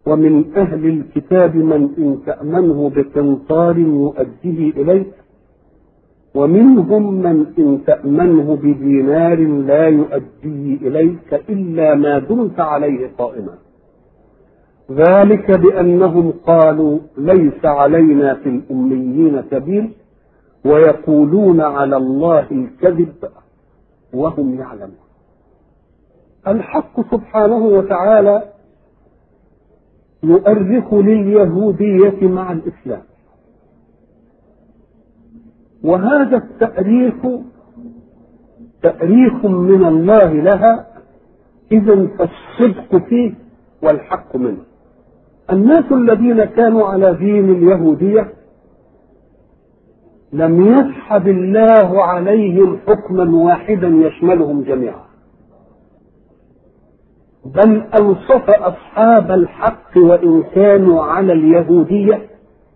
ومن أهل الكتاب من إن تأمنه بقنطار يؤديه إليك ومنهم من إن تأمنه بدينار لا يؤديه إليك إلا ما دمت عليه قائما ذلك بأنهم قالوا ليس علينا في الأميين سبيل ويقولون على الله الكذب وهم يعلمون الحق سبحانه وتعالى يؤرخ لليهودية مع الإسلام وهذا التأريخ تأريخ من الله لها إذا فالصدق فيه والحق منه الناس الذين كانوا على دين اليهودية لم يسحب الله عليهم حكما واحدا يشملهم جميعا بل أوصف أصحاب الحق وإن كانوا على اليهودية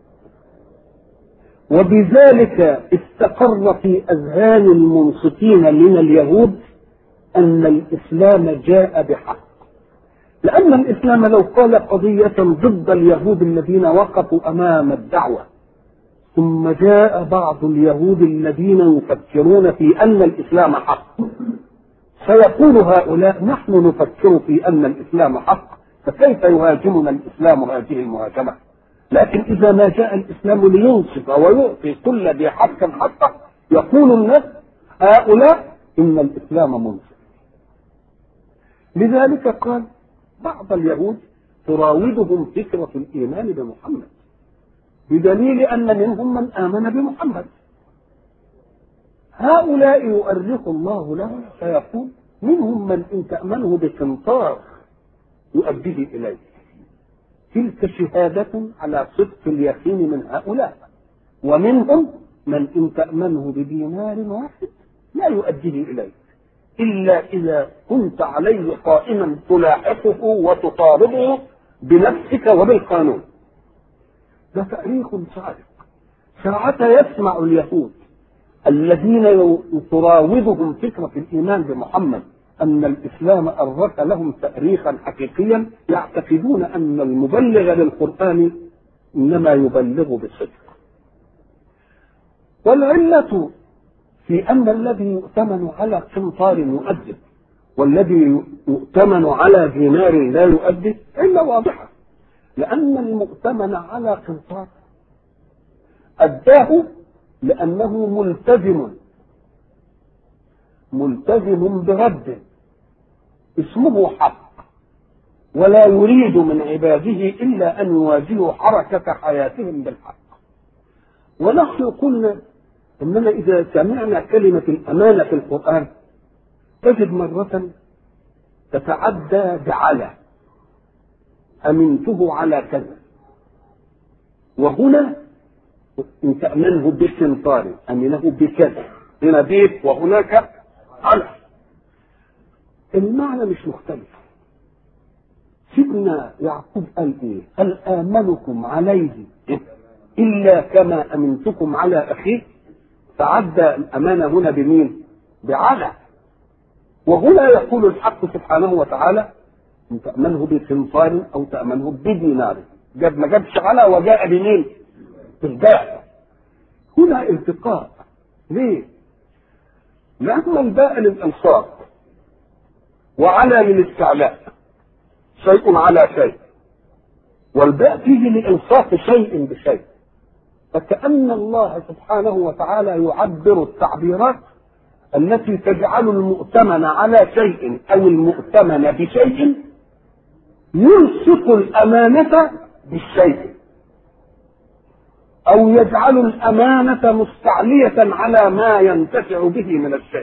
وبذلك استقر في أذهان المنصتين من اليهود أن الإسلام جاء بحق لأن الإسلام لو قال قضية ضد اليهود الذين وقفوا أمام الدعوة ثم جاء بعض اليهود الذين يفكرون في أن الإسلام حق فيقول هؤلاء نحن نفكر في أن الإسلام حق فكيف يهاجمنا الإسلام هذه المهاجمة لكن إذا ما جاء الإسلام لينصف ويعطي كل ذي حق حقه يقول الناس هؤلاء إن الإسلام منصف لذلك قال بعض اليهود تراودهم فكرة الإيمان بمحمد بدليل أن منهم من آمن بمحمد هؤلاء يؤرخ الله لهم فيقول منهم من إن تأمنه بقنطار يؤديه إليك تلك شهادة على صدق اليقين من هؤلاء ومنهم من إن تأمنه بدينار واحد لا يؤديه إليك إلا إذا كنت عليه قائما تلاحقه وتطالبه بنفسك وبالقانون ده تاريخ صادق ساعة يسمع اليهود الذين تراودهم فكرة الإيمان بمحمد أن الإسلام أرك لهم تأريخا حقيقيا يعتقدون أن المبلغ للقرآن إنما يبلغ بالصدق والعلة في أن الذي يؤتمن على قنطار يؤدب والذي يؤتمن على دينار لا يؤدب علة واضحة لأن المؤتمن على قنطار أداه لأنه ملتزم ملتزم برد اسمه حق ولا يريد من عباده إلا أن يواجهوا حركة حياتهم بالحق ونحن قلنا إننا إذا سمعنا كلمة الأمانة في القرآن تجد مرة تتعدى بعلى أمنته على كذا وهنا إن تأمنه بسنطار أمنه بكذا هنا بيت وهناك على المعنى مش مختلف سيدنا يعقوب قال ايه هل آمنكم عليه إلا كما أمنتكم على أخيه تعدى الأمانة هنا بمين بعلى وهنا يقول الحق سبحانه وتعالى ان تأمنه بقنطار أو تأمنه بدينار جاب ما جابش على وجاء بمين بالباء هنا التقاء ليه لأن الباء للإنصاف وعلى للاستعلاء شيء على شيء والباء تيجي لإنصاف شيء بشيء فكأن الله سبحانه وتعالى يعبر التعبيرات التي تجعل المؤتمن على شيء أو المؤتمن بشيء يلصق الأمانة بالشيء أو يجعل الأمانة مستعلية على ما ينتفع به من الشيء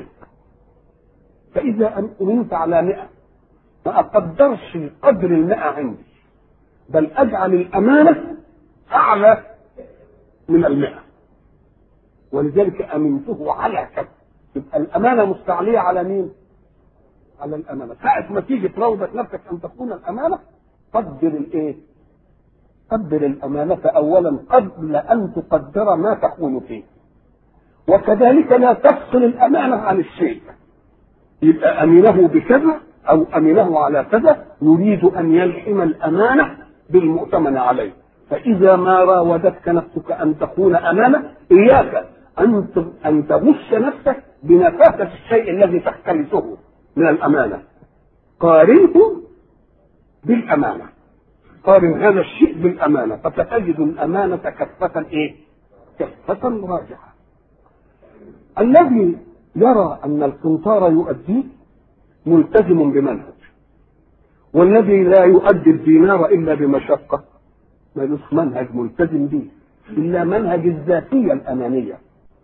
فإذا أمنت على مئة ما أقدرش قدر المئة عندي بل أجعل الأمانة أعلى من المئة ولذلك أمنته على كذا يبقى الأمانة مستعلية على مين؟ على الأمانة ساعة ما تيجي تروضك نفسك أن تكون الأمانة قدر الإيه؟ قدر الأمانة أولا قبل أن تقدر ما تكون فيه وكذلك لا تفصل الأمانة عن الشيء يبقى أمنه بكذا أو أمنه على كذا يريد أن يلحم الأمانة بالمؤتمن عليه فإذا ما راودتك نفسك أن تكون أمامه إياك أن أن تغش نفسك بنفاسة الشيء الذي تختلسه من الأمانة قارنه بالأمانة قارن هذا الشيء بالأمانة فتجد الأمانة كفة إيه؟ كفة راجحة الذي يرى أن القنطار يؤديه ملتزم بمنهج والذي لا يؤدي الدينار إلا بمشقة ملوش منهج ملتزم به إلا منهج الذاتية الأنانية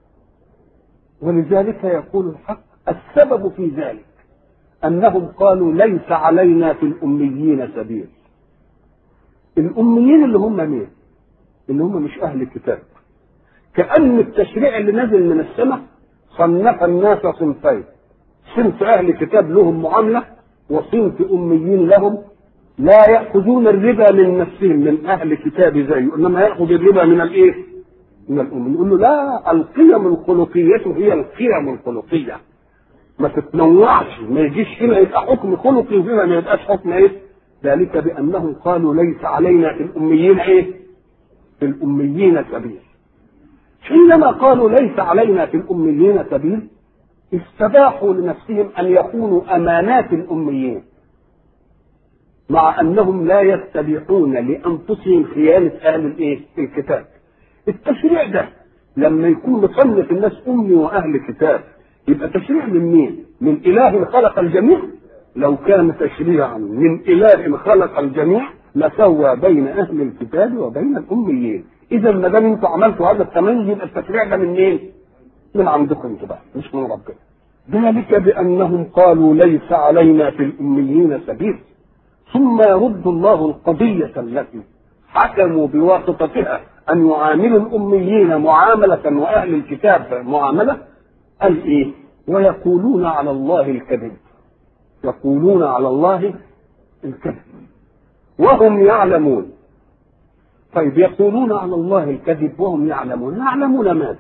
ولذلك يقول الحق السبب في ذلك أنهم قالوا ليس علينا في الأميين سبيل الأميين اللي هم مين؟ اللي هم مش أهل الكتاب كأن التشريع اللي نزل من السماء صنف الناس صنفين صنف أهل كتاب لهم معاملة وصنف أميين لهم لا يأخذون الربا من نفسهم من أهل كتاب زيه إنما يأخذ الربا من الإيه؟ من الأم نقول له لا القيم الخلقية هي القيم الخلقية ما تتنوعش ما يجيش هنا يبقى حكم خلقي وهنا ما يبقاش حكم ايه ذلك بانهم قالوا ليس علينا في الاميين ايه في الاميين سبيل حينما قالوا ليس علينا في الاميين سبيل استباحوا لنفسهم ان يكونوا امانات الاميين مع انهم لا يستبيحون لانفسهم خيانه اهل الايه الكتاب التشريع ده لما يكون مصنف الناس امي واهل كتاب يبقى تشريع من مين؟ من اله خلق الجميع لو كان تشريعا من اله خلق الجميع لسوى بين اهل الكتاب وبين الاميين اذا ما دام انتوا عملتوا هذا التمييز يبقى التشريع ده من مين؟ من عندكم انتوا بقى مش من ربنا ذلك بانهم قالوا ليس علينا في الاميين سبيل ثم يرد الله القضيه التي حكموا بواسطتها أن يعاملوا الأميين معاملة وأهل الكتاب معاملة قال إيه؟ ويقولون على الله الكذب يقولون على الله الكذب وهم يعلمون طيب يقولون على الله الكذب وهم يعلمون يعلمون ماذا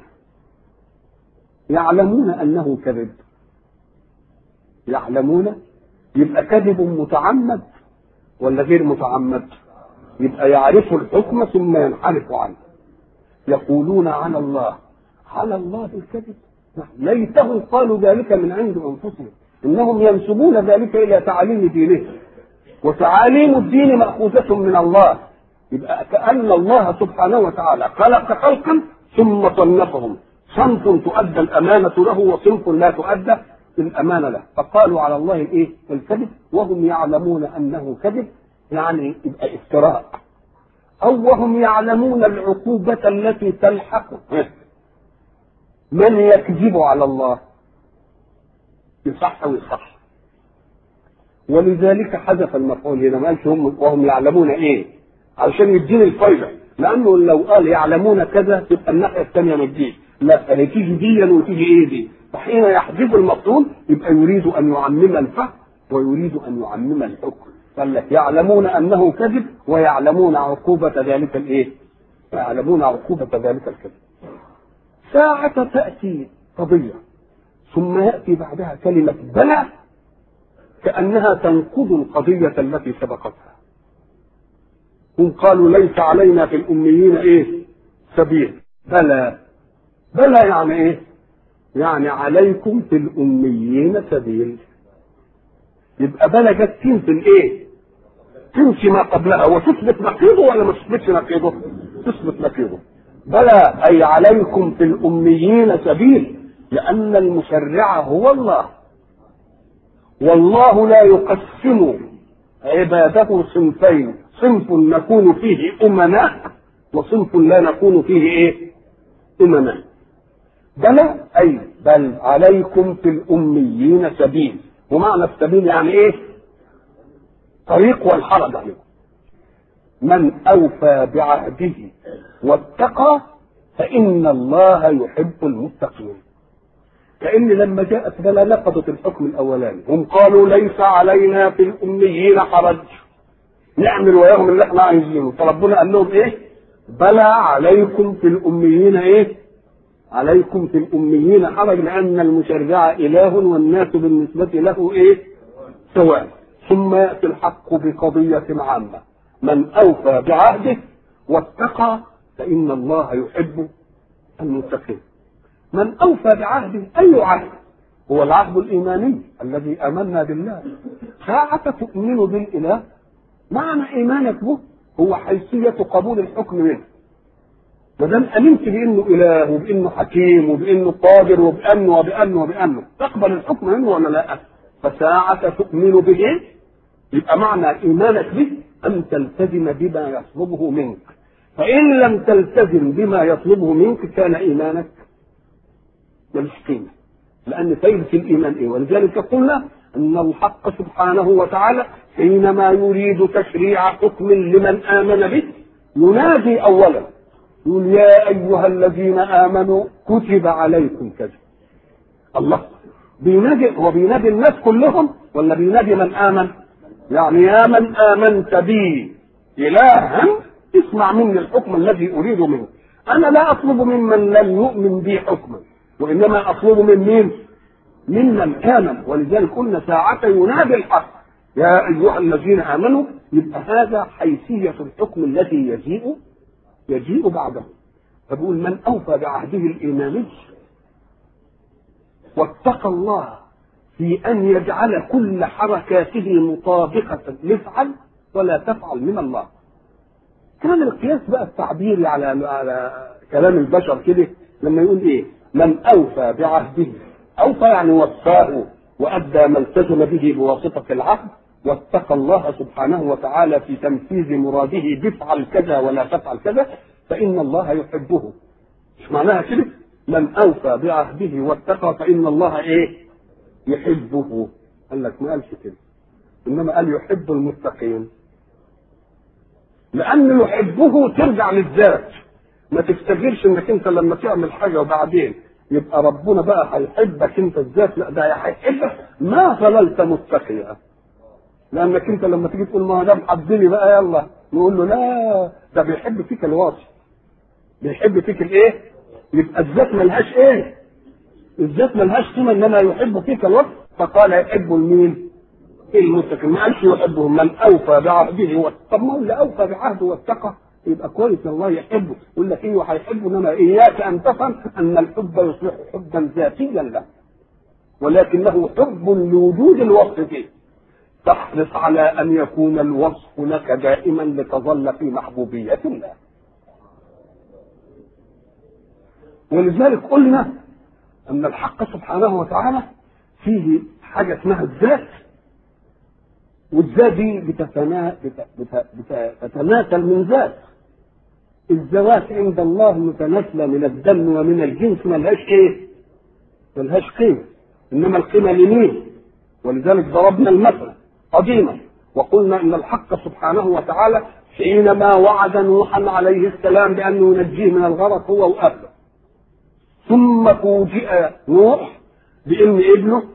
يعلمون أنه كذب يعلمون يبقى كذب متعمد ولا غير متعمد يبقى يعرف الحكم ثم ينحرف عنه يقولون على الله على الله الكذب ليتهم قالوا ذلك من عند انفسهم انهم ينسبون ذلك الى تعاليم دينهم وتعاليم الدين ماخوذه من الله يبقى كان الله سبحانه وتعالى خلق خلقا ثم صنفهم صنف تؤدى الامانه له وصنف لا تؤدى الامانه له فقالوا على الله الايه الكذب وهم يعلمون انه كذب يعني يبقى افتراء او وهم يعلمون العقوبة التي تلحق من يكذب على الله يصح ويصح ولذلك حذف المفعول هنا ما قالش هم وهم يعلمون ايه علشان يديني الفايده لانه لو قال يعلمون كذا تبقى الناحيه الثانيه ما تجيش لا تيجي دي وتيجي ايه دي فحين يحذف المفعول يبقى يريد ان يعمم الفهم ويريد ان يعمم الحكم قال لك يعلمون انه كذب ويعلمون عقوبة ذلك الايه؟ يعلمون عقوبة ذلك الكذب. ساعة تأتي قضية ثم يأتي بعدها كلمة بلى كأنها تنقض القضية التي سبقتها. هم قالوا ليس علينا في الأميين إيه؟ سبيل. بلى. بلى يعني إيه؟ يعني عليكم في الأميين سبيل. يبقى بلى جت تنفي الايه؟ تنفي ما قبلها وتثبت نقيضه ولا ما تثبتش نقيضه؟ تثبت نقيضه. بلى اي عليكم في الاميين سبيل لان المشرع هو الله. والله لا يقسم عباده صنفين، صنف نكون فيه امناء وصنف لا نكون فيه ايه؟ امناء. بلى اي بل عليكم في الاميين سبيل. ومعنى السبيل يعني ايه طريق والحرج عليكم من اوفى بعهده واتقى فان الله يحب المتقين كان لما جاءت بلا نقضت الحكم الاولاني هم قالوا ليس علينا في الاميين حرج نعمل وياهم اللي احنا عايزينه فربنا قال لهم ايه بلى عليكم في الاميين ايه عليكم في الأميين حرج لأن المشرع إله والناس بالنسبة له إيه؟ سواء ثم يأتي الحق بقضية عامة من أوفى بعهده واتقى فإن الله يحب المتقين من أوفى بعهده أي عهد هو العهد الإيماني الذي آمنا بالله ساعة تؤمن بالإله معنى إيمانك به هو حيثية قبول الحكم منه ما دام امنت بانه اله وبانه حكيم وبانه قادر وبانه وبانه وبانه تقبل الحكم منه ولا لا؟ فساعة تؤمن به يبقى معنى ايمانك به ان تلتزم بما يطلبه منك فان لم تلتزم بما يطلبه منك كان ايمانك ملوش قيمه لان فايده الايمان ايه ولذلك قلنا ان الحق سبحانه وتعالى حينما يريد تشريع حكم لمن امن به ينادي اولا يقول يا ايها الذين امنوا كتب عليكم كذا الله بينادي هو بينادي الناس كلهم ولا بينادي من امن يعني يا من امنت بي الها اسمع مني الحكم الذي اريد منه انا لا اطلب ممن لم يؤمن بي حكما وانما اطلب من مين ممن امن ولذلك قلنا ساعة ينادي الحق يا ايها الذين امنوا يبقى هذا حيثية الحكم الذي يجيء يجيء بعده فبيقول من اوفى بعهده الايماني واتقى الله في ان يجعل كل حركاته مطابقه لافعل ولا تفعل من الله كان القياس بقى التعبيري على على كلام البشر كده لما يقول ايه من اوفى بعهده اوفى يعني وفاه وادى ما التزم به بواسطه العهد واتقى الله سبحانه وتعالى في تنفيذ مراده بفعل كذا ولا تفعل كذا فإن الله يحبه مش معناها كده من أوفى بعهده واتقى فإن الله إيه يحبه قال لك ما قالش كده إنما قال يحب المتقين لأن يحبه ترجع للذات ما تفتكرش انك انت لما تعمل حاجه وبعدين يبقى ربنا بقى هيحبك انت الذات لا ده هيحبك ما ظللت متقيا لانك انت لما تيجي تقول ما دام حبني بقى يلا نقول له لا ده بيحب فيك الواصي بيحب فيك الايه؟ يبقى الذات ملهاش ايه؟ الذات ملهاش قيمه انما يحب فيك الوصف فقال يحب المين؟ المتقين ما قالش يحبه من اوفى بعهده طب ما هو اللي اوفى بعهده واتقى يبقى كويس الله يحبه يقول لك ايوه هيحبه انما اياك ان تفهم ان الحب يصبح حبا ذاتيا له ولكنه حب لوجود الوصف فيه تحرص على ان يكون الوصف لك دائما لتظل في محبوبيه الله ولذلك قلنا ان الحق سبحانه وتعالى فيه حاجه اسمها الذات والذات دي بتتنا... بت... بت... بتتناسل من ذات الذوات عند الله متناسلة من الدم ومن الجنس ملهاش ايه؟ ملهاش قيمة انما القيمة لمين؟ ولذلك ضربنا المثل قديما وقلنا ان الحق سبحانه وتعالى حينما وعد نوحا عليه السلام بانه ينجيه من الغرق هو واهله ثم فوجئ نوح بان ابنه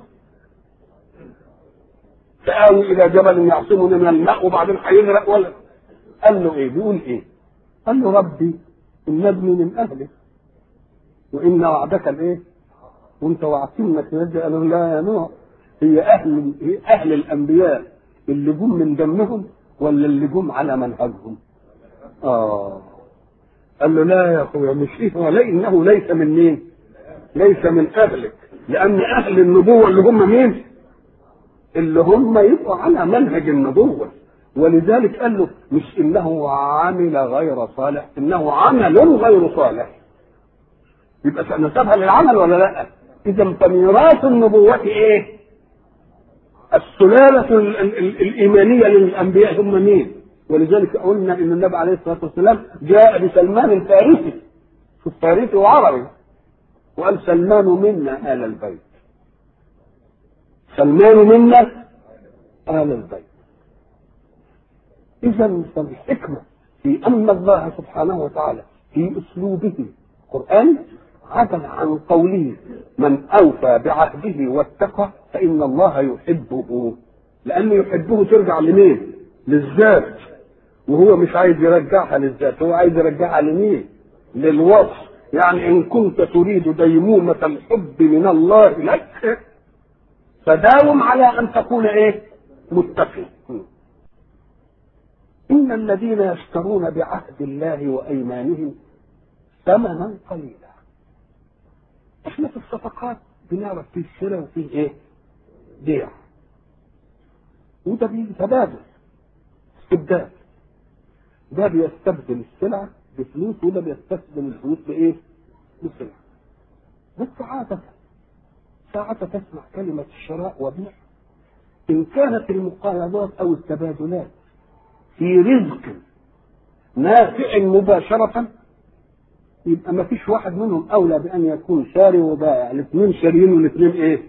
فآوي الى جبل يعصمني من الماء وبعدين هيغرق ولا قال له ايه؟ بيقول ايه؟ قال له ربي ان ابني من اهلك وان وعدك الايه؟ وانت وعدتني انك تنجي قال له لا يا نوح هي اهل هي اهل الانبياء اللي جم من دمهم ولا اللي جم على منهجهم؟ اه قال له لا يا اخويا مش فيه ولا انه ليس من مين؟ ليس من اهلك لان اهل النبوه اللي هم مين؟ اللي هم يبقوا على منهج النبوه ولذلك قال له مش انه عمل غير صالح انه عمل غير صالح يبقى نسبها للعمل ولا لا؟ اذا فميراث النبوه ايه؟ السلالة الإيمانية للأنبياء هم مين؟ ولذلك قلنا إن النبي عليه الصلاة والسلام جاء بسلمان الفارسي في فارسي وعربي وقال سلمان منا آل البيت سلمان منا آل البيت إذا فالحكمة في أن الله سبحانه وتعالى في أسلوبه القرآن عدل عن قوله من أوفى بعهده واتقى فإن الله يحبه لأنه يحبه ترجع لمين؟ للذات وهو مش عايز يرجعها للذات هو عايز يرجعها لمين؟ للوصف يعني إن كنت تريد ديمومة الحب من الله لك فداوم على أن تكون إيه؟ متقي إن الذين يشترون بعهد الله وأيمانهم ثمنا قليلا احنا في الصفقات بنعرف فيه الشراء وفيه ايه؟ بيع وده بيجي تبادل استبدال ده بيستبدل السلعة بفلوس وده بيستبدل الفلوس بإيه؟ بسلعة بس عادة ساعة تسمع كلمة شراء وبيع إن كانت المقايضات أو التبادلات في رزق نافع مباشرة يبقى ما فيش واحد منهم أولى بأن يكون شاري وبائع الاثنين شاريين والاثنين إيه؟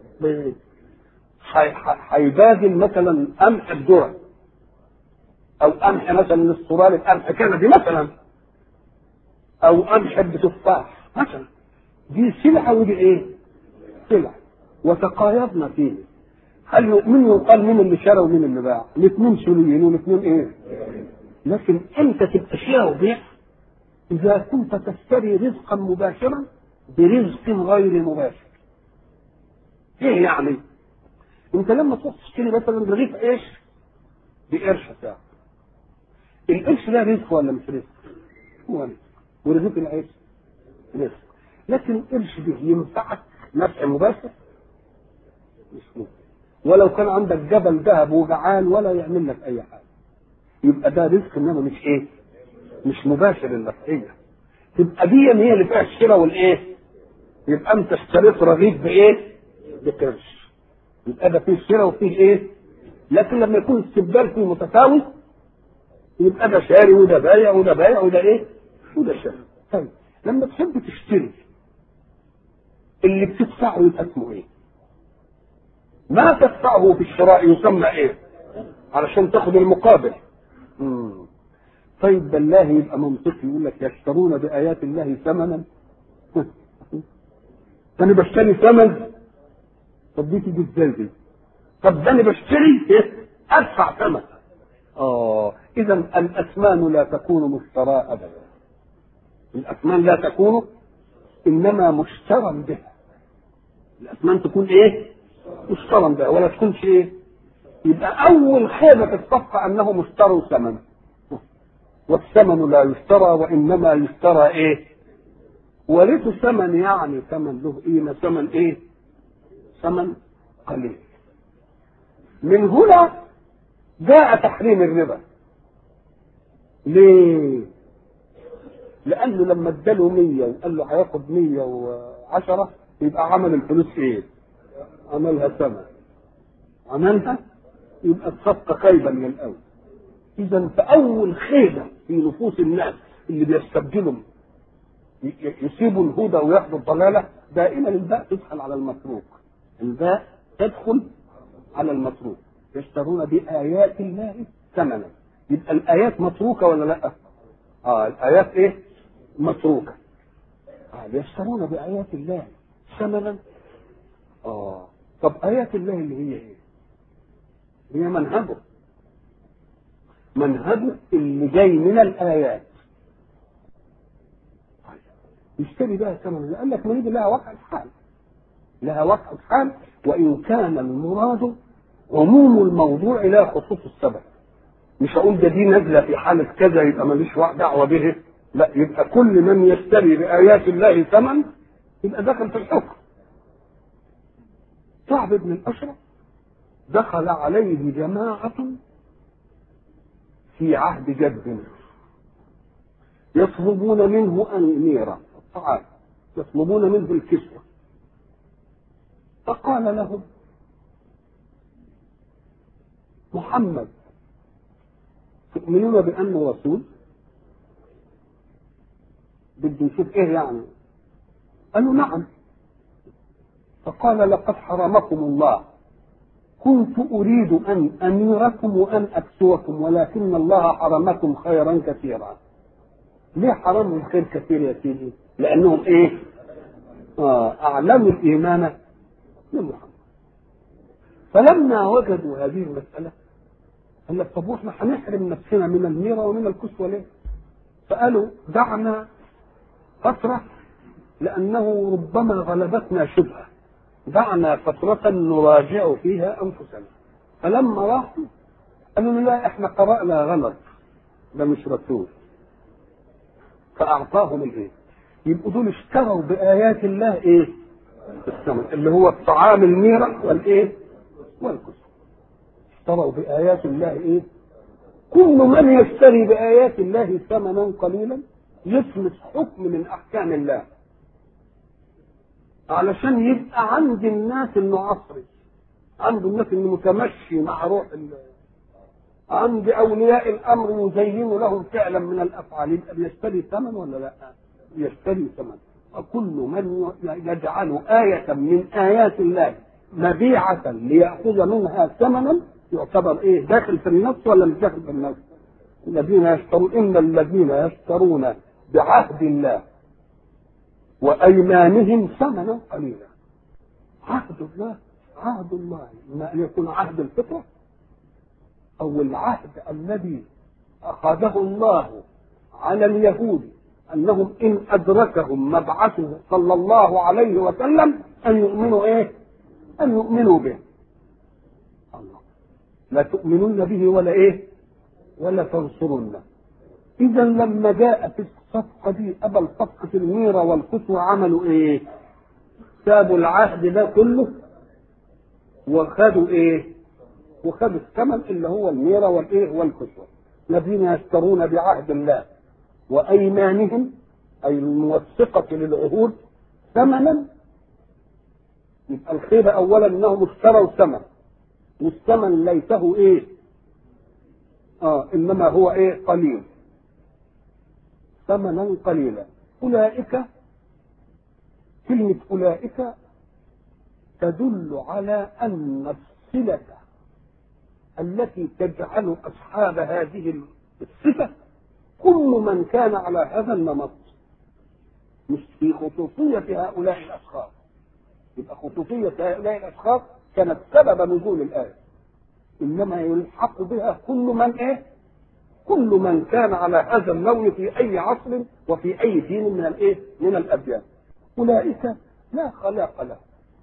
هيبادل مثلا قمح الذرة أو قمح مثلا الصرار قمح كندي مثلا أو قمح بتفاح مثلا دي سلعة ودي إيه؟ سلعة وتقايضنا فيه هل مين يقال مين اللي شرى ومين اللي باع؟ الاثنين سوريين والاثنين ايه؟ لكن انت تبقى شراء وبيع اذا كنت تشتري رزقا مباشرا برزق غير مباشر. ايه يعني؟ انت لما تروح تشتري مثلا رغيف عيش بقرش ساعة. القرش ده رزق ولا مش رزق؟ هو رزق ورغيف العيش رزق. لكن القرش ده ينفعك نفع مباشر؟ مش ممكن. ولو كان عندك جبل ذهب وجعان ولا يعمل لك اي حاجه يبقى ده رزق انما مش ايه مش مباشر النفعيه تبقى دي هي اللي فيها الشراء والايه يبقى انت اشتريت رغيف بايه بقرش يبقى ده فيه الشراء وفيه ايه لكن لما يكون السبال فيه متساوي يبقى ده شاري وده بايع وده بايع وده ايه وده شاري طيب لما تحب تشتري اللي بتدفعه يبقى اسمه ايه ما تدفعه في الشراء يسمى ايه علشان تاخد المقابل مم. طيب بالله يبقى منطقي يقول لك يشترون بآيات الله ثمنا انا بشتري ثمن طب دي تيجي ازاي دي طب ده انا بشتري ايه ادفع ثمن اه اذا الاثمان لا تكون مشترى ابدا الاثمان لا تكون انما مشترى بها الاثمان تكون ايه مشترى بها ولا تكونش ايه يبقى اول خيبه في الصفقه انه مشتروا ثمنا والثمن لا يشترى وانما يشترى ايه وليس ثمن يعني ثمن له قيمه ثمن ايه ثمن قليل من هنا جاء تحريم الربا ليه لانه لما اداله 100 وقال له هياخد 110 يبقى عمل الفلوس ايه عملها ثمن عملها يبقى الصفقه خايبه من الاول اذا فاول خيبه في نفوس الناس اللي بيستبدلوا يسيبوا الهدى وياخدوا الضلاله دائما الباء تدخل على المتروك الباء تدخل على المتروك يشترون بآيات الله ثمنا يبقى الآيات متروكة ولا لا؟ اه الآيات ايه؟ متروكة آه يشترون بآيات الله ثمنا اه طب آيات الله اللي هي ايه؟ هي منهجه منهجه اللي جاي من الآيات يشتري بها ثمنا قال لك مريد لها وقع الحال لها وقع الحال وإن كان المراد عموم الموضوع لا خصوص السبب مش هقول ده دي نازله في حاله كذا يبقى ماليش دعوه به لا يبقى كل من يشتري بآيات الله ثمن يبقى دخل في الحكم كعب بن الأشرف دخل عليه جماعة في عهد جد يطلبون منه أميرا الطعام يطلبون منه الكسوة فقال لهم محمد تؤمنون بأنه رسول بده يشوف ايه يعني قالوا نعم فقال لقد حرمكم الله كنت اريد ان اميركم وان اكسوكم ولكن الله حرمكم خيرا كثيرا ليه حرمهم خير كثير يا سيدي لانهم ايه آه اعلموا الايمان من محمد فلما وجدوا هذه المساله قال لك طب واحنا هنحرم نفسنا من الميره ومن الكسوه ليه؟ فقالوا دعنا فتره لانه ربما غلبتنا شبهه دعنا فترة نراجع فيها أنفسنا فلما راحوا قالوا لا احنا قرأنا غلط ده مش رسول فاعطاهم الايه يبقوا دول اشتروا بايات الله ايه الثمن اللي هو الطعام الميرة والايه والكسر اشتروا بايات الله ايه كل من يشتري بايات الله ثمنا قليلا يفلت حكم من احكام الله علشان يبقى عند الناس انه عصري عند الناس انه متمشي مع روح الله عند اولياء الامر يزين لهم فعلا من الافعال يبقى بيشتري ثمن ولا لا؟ يشتري ثمن وكل من يجعل آية من آيات الله مبيعة ليأخذ منها ثمنا يعتبر إيه داخل في النفس ولا مش داخل في النفس؟ الذين يشترون إن الذين يشترون بعهد الله وأيمانهم ثمنا قليلا عهد الله عهد الله إما أن يكون عهد الفطرة أو العهد الذي أخذه الله على اليهود أنهم إن أدركهم مبعثه صلى الله عليه وسلم أن يؤمنوا إيه؟ أن يؤمنوا به الله لا تؤمنون به ولا إيه؟ ولا تنصرونه إذا لما جاء في الصفقة دي أبى الصفقة الميرة والكسوة عملوا إيه؟ سابوا العهد ده كله وخدوا إيه؟ وخدوا الثمن اللي هو الميرة والإيه؟ والكسوة الذين يشترون بعهد الله وأيمانهم أي الموثقة للعهود ثمنا يبقى الخيبة أولا أنهم اشتروا ثمن والثمن ليته إيه؟ آه إنما هو إيه؟ قليل ثمنا قليلا أولئك كلمة أولئك تدل على أن الصلة التي تجعل أصحاب هذه الصفة كل من كان على هذا النمط مش في خصوصية هؤلاء الأشخاص يبقى خصوصية هؤلاء الأشخاص كانت سبب نزول الآية إنما يلحق بها كل من إيه؟ كل من كان على هذا اللون في أي عصر وفي أي دين من الإيه؟ من الأديان أولئك لا خلاق لهم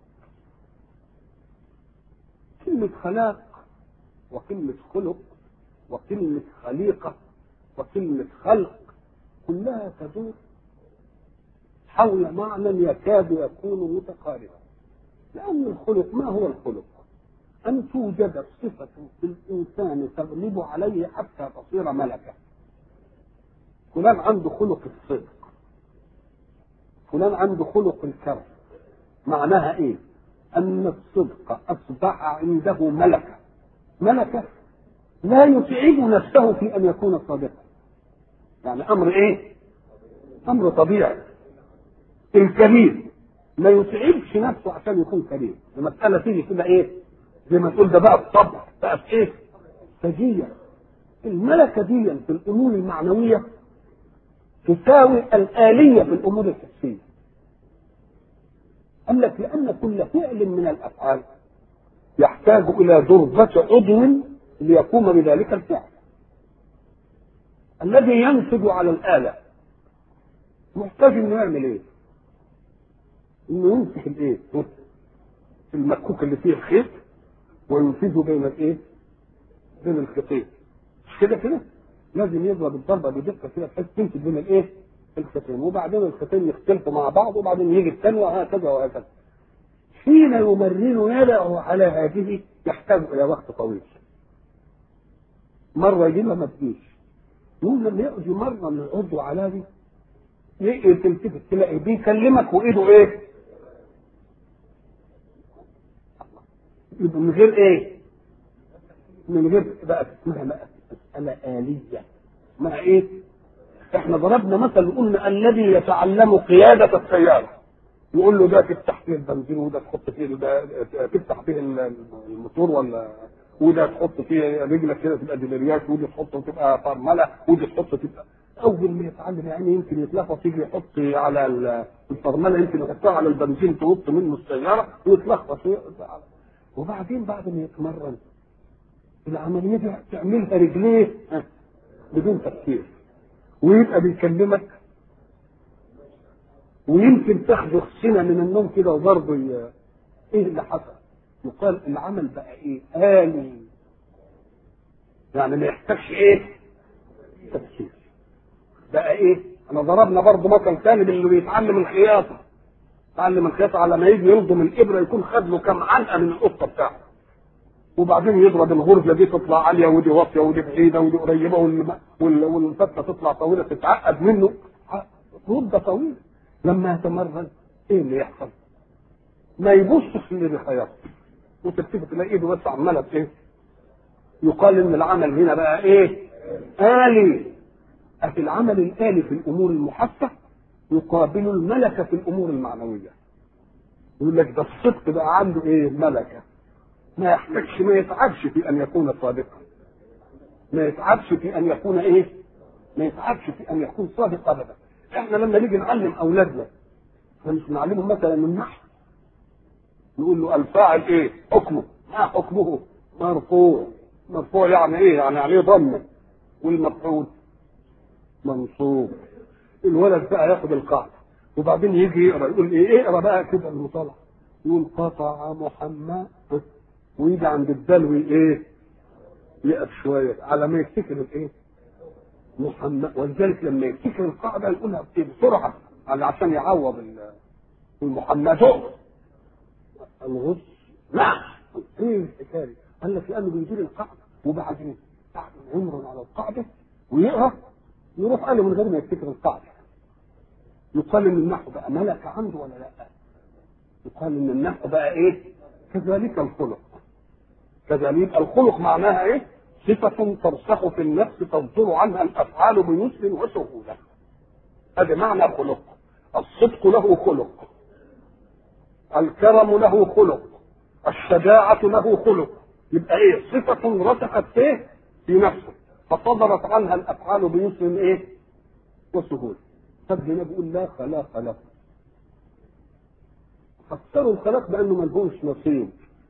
كلمة خلاق وكلمة خلق وكلمة خليقة وكلمة خلق كلها تدور حول معنى يكاد يكون متقاربا لأن الخلق ما هو الخلق؟ أن توجد صفة في الإنسان تغلب عليه حتى تصير ملكة فلان عنده خلق الصدق فلان عنده خلق الكرم معناها إيه؟ أن الصدق أصبح عنده ملكة ملكة لا يتعب نفسه في أن يكون صادقا يعني أمر إيه؟ أمر طبيعي الكريم ما يتعبش نفسه عشان يكون كريم المسألة تيجي كده إيه؟ زي ما تقول ده بقى الطبع بقى في إيه؟ سجية الملكة دي في الأمور المعنوية تساوي الآلية في الأمور الحسية قال لك لأن كل فعل من الأفعال يحتاج إلى دربة عضو ليقوم بذلك الفعل الذي ينتج على الآلة محتاج انه يعمل ايه؟ انه يمسك الايه؟ المكوك اللي فيه الخيط وينفذه بين الايه؟ بين الخيطين مش كده كده؟ لازم يضرب الضربه بدقه كده بحيث تمسك بين الايه؟ الخيطين وبعدين الخيطين يختلفوا مع بعض وبعدين يجي الثاني وهكذا وهكذا حين يمرن يده على هذه يحتاج الى وقت طويل مره يجيبها ما تجيش يقول لما يقعد يمرن العضو على دي تلتفت تلاقي بيكلمك وايده ايه؟ يبقى من غير ايه؟ من غير بقى اسمها بقى مسألة آلية اسمها ايه؟ احنا ضربنا مثل قلنا الذي يتعلم قيادة السيارة يقول له ده تفتح فيه البنزين وده تحط فيه ده تفتح فيه الموتور ولا وده تحط فيه رجلك كده تبقى دبريات ودي تحط تبقى فرمله ودي تحط تبقى اول ما يتعلم يعني يمكن يتلخبط يجي يحط على الفرمله يمكن يحطها على البنزين تنط منه السياره ويتلخبط وبعدين بعد ما يتمرن العمليه دي تعملها رجليه بدون تفكير ويبقى بيكلمك ويمكن تاخده سنه من النوم كده وبرضه ايه اللي حصل؟ يقال العمل بقى ايه؟ آلي يعني ما يحتاجش ايه؟ تفسير بقى ايه انا ضربنا برضه مثل ثاني باللي بيتعلم الخياطه يتعلم الخياطه على ما يجي يلضم الابره يكون خد له كام علقه من القطه بتاعته وبعدين يضرب الغرزه دي تطلع عاليه ودي واطيه ودي بعيده ودي قريبه والم- وال- والفتله تطلع طويله تتعقد منه مده طويله لما يتمرن ايه اللي يحصل؟ ما يبصش اللي بيخيط وتلتفت تلاقي ايده بس عماله ايه؟ يقال ان العمل هنا بقى ايه؟ آلي أفي العمل الآلي في الأمور المحسة يقابل الملكة في الأمور المعنوية يقول لك ده الصدق بقى عنده ايه؟ ملكة ما يحتاجش ما يتعبش في أن يكون صادقا ما يتعبش في أن يكون ايه؟ ما يتعبش في أن يكون صادق أبدا احنا لما نيجي نعلم أولادنا مش نعلمهم مثلا النحو نقول له الفاعل ايه؟ حكمه ما حكمه؟ مرفوع مرفوع يعني ايه؟ يعني عليه ضمه والمفعول منصوب الولد بقى ياخد القاعده وبعدين يجي يقرا يقول ايه اقرا بقى كده المطالعه يقول قطع محمد ويجي عند الدلوي ايه؟ يقف شويه على ما يفتكر الايه؟ محمد ولذلك لما يفتكر القاعده يقولها بسرعه على عشان يعوض ال- المحمد الغص لا ايه الحكايه قال لك لانه بيدير القاعده وبعدين بعد ما يمرن على القاعده ويقرا يروح قال من غير ما يفتكر القاعده يقال ان النحو بقى ملك عنده ولا لا يقال ان النحو بقى ايه كذلك الخلق كذلك الخلق معناها ايه صفة ترسخ في النفس تصدر عنها الأفعال بيسر وسهولة هذا معنى خلق الصدق له خلق الكرم له خلق الشجاعة له خلق يبقى ايه صفة رسخت فيه في نفسه فصدرت عنها الأفعال بيسر ايه وسهولة طب هنا بيقول لا خلاق له فسروا الخلاق بأنه ملهوش نصيب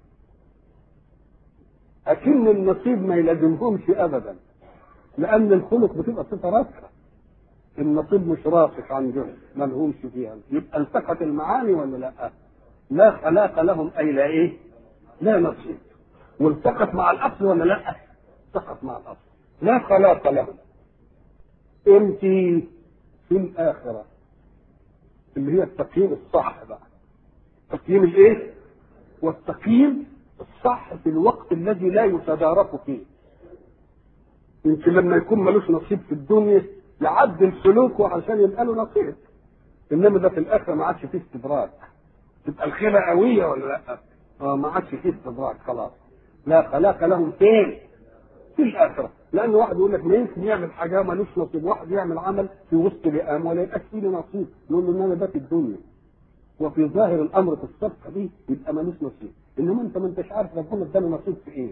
أكن النصيب ما يلازمهمش أبدا لأن الخلق بتبقى صفة راسخة النصيب مش راسخ عندهم ما لهمش فيها يبقى التقت المعاني ولا لا؟ لا خلاق لهم أي لا إيه؟ لا نصيب والتقت مع الأصل ولا لا؟ التقت مع الأصل لا خلاق لهم انت في الآخرة اللي هي التقييم الصح بقى التقييم الايه؟ والتقييم الصح في الوقت الذي لا يتدارك فيه يمكن لما يكون ملوش نصيب في الدنيا يعدل سلوكه عشان يبقى له نصيب انما ده في الاخره ما عادش فيه استدراك تبقى الخيره قويه ولا لا؟ اه ما عادش فيه استدراك خلاص لا خلاق لهم فين؟ في الاخره لان واحد يقول لك ما يمكن يعمل حاجه ملوش نصيب واحد يعمل عمل في وسط لئام ولا يبقاش فيه نصيب يقول له انما ده في الدنيا وفي ظاهر الامر في الصفقه دي يبقى ملوش نصيب انما انت ما انتش عارف ربنا اداله نصيب في ايه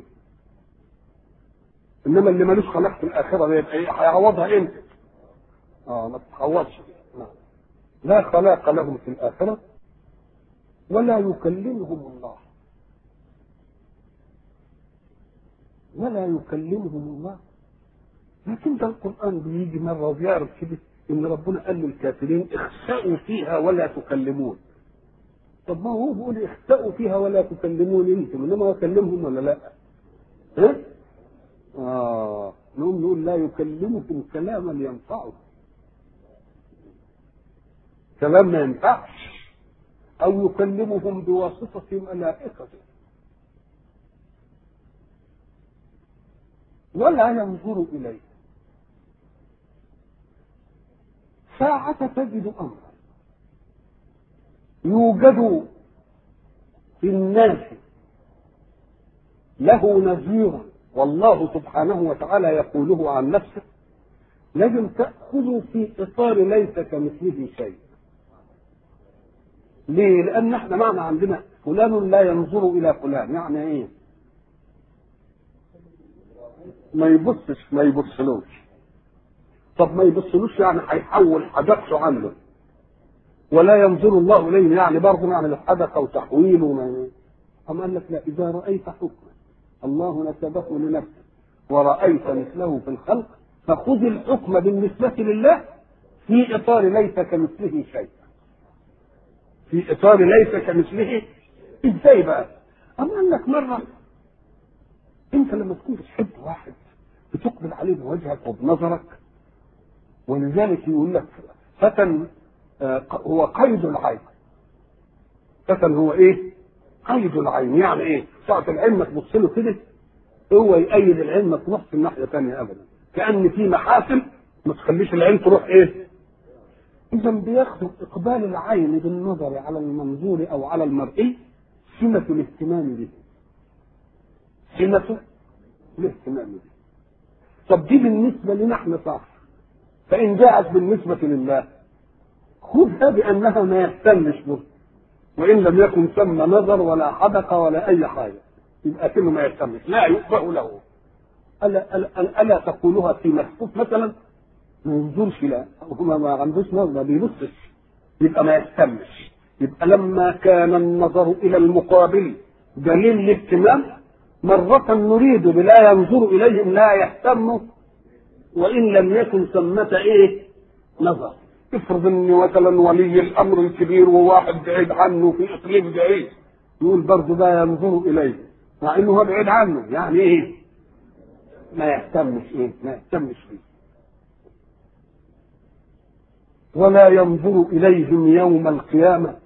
انما اللي ملوش خلاق في الاخره ده يبقى ايه هيعوضها امتى اه ما تتعوضش نعم. لا خلاق لهم في الاخره ولا يكلمهم الله ولا يكلمهم الله لكن ده القران بيجي مره وبيعرف كده ان ربنا قال للكافرين اخسأوا فيها ولا تكلمون طب ما هو بيقول اخسأوا فيها ولا تكلمون انتم انما هو كلمهم ولا لا؟ ها؟ اه نقوم نقول لا يكلمكم كلاما ينفعه كلام ما ينفعش او يكلمهم بواسطه ملائكته ولا ينظر اليه ساعة تجد أمرا يوجد في الناس له نظير والله سبحانه وتعالى يقوله عن نفسه لازم تأخذوا في إطار ليس كمثله شيء ليه؟ لأن احنا معنى عندنا فلان لا ينظر إلى فلان يعني إيه؟ ما يبصش ما يبصلوش طب ما يبصلوش يعني هيحول حدثه عنه ولا ينظر الله اليه يعني برضه يعمل حدث او تحويل وما أم قال لك لا اذا رايت حكما الله نسبه لنفسه ورايت مثله في الخلق فخذ الحكم بالنسبه لله في اطار ليس كمثله شيء في اطار ليس كمثله ازاي بقى؟ أم قال لك مره انت لما تكون بتحب واحد بتقبل عليه بوجهك وبنظرك ولذلك يقول لك فتن آه، هو قيد العين فتن هو ايه؟ قيد العين يعني ايه؟ ساعة العين ما تبص له كده هو يأيد العين ما تروحش الناحية ثانية أبدا كأن في محاسن ما تخليش العين تروح ايه؟ إذا بياخدوا إقبال العين بالنظر على المنظور أو على المرئي سمة الاهتمام به سمة الاهتمام به طب دي بالنسبة لنا احنا صح فإن جاءت بالنسبة لله خذها بأنها ما يهتمش به وإن لم يكن ثم نظر ولا حدقة ولا أي حاجة يبقى كله ما يهتمش لا يؤبه له ألا, ألا, ألا تقولها في مكتوب مثلا ما ينظرش لا هو ما عندوش نظر ما بيبصش يبقى ما يهتمش يبقى لما كان النظر إلى المقابل دليل الاهتمام مرة نريد بلا ينظر إليهم لا يهتم وإن لم يكن ثمة إيه نظر افرض ان مثلا ولي الامر الكبير وواحد بعيد عنه في اقليم بعيد يقول برضه ده ينظر اليه مع انه هو بعيد عنه يعني ايه ما يهتمش ايه ما يهتمش فيه ولا ينظر اليهم يوم القيامه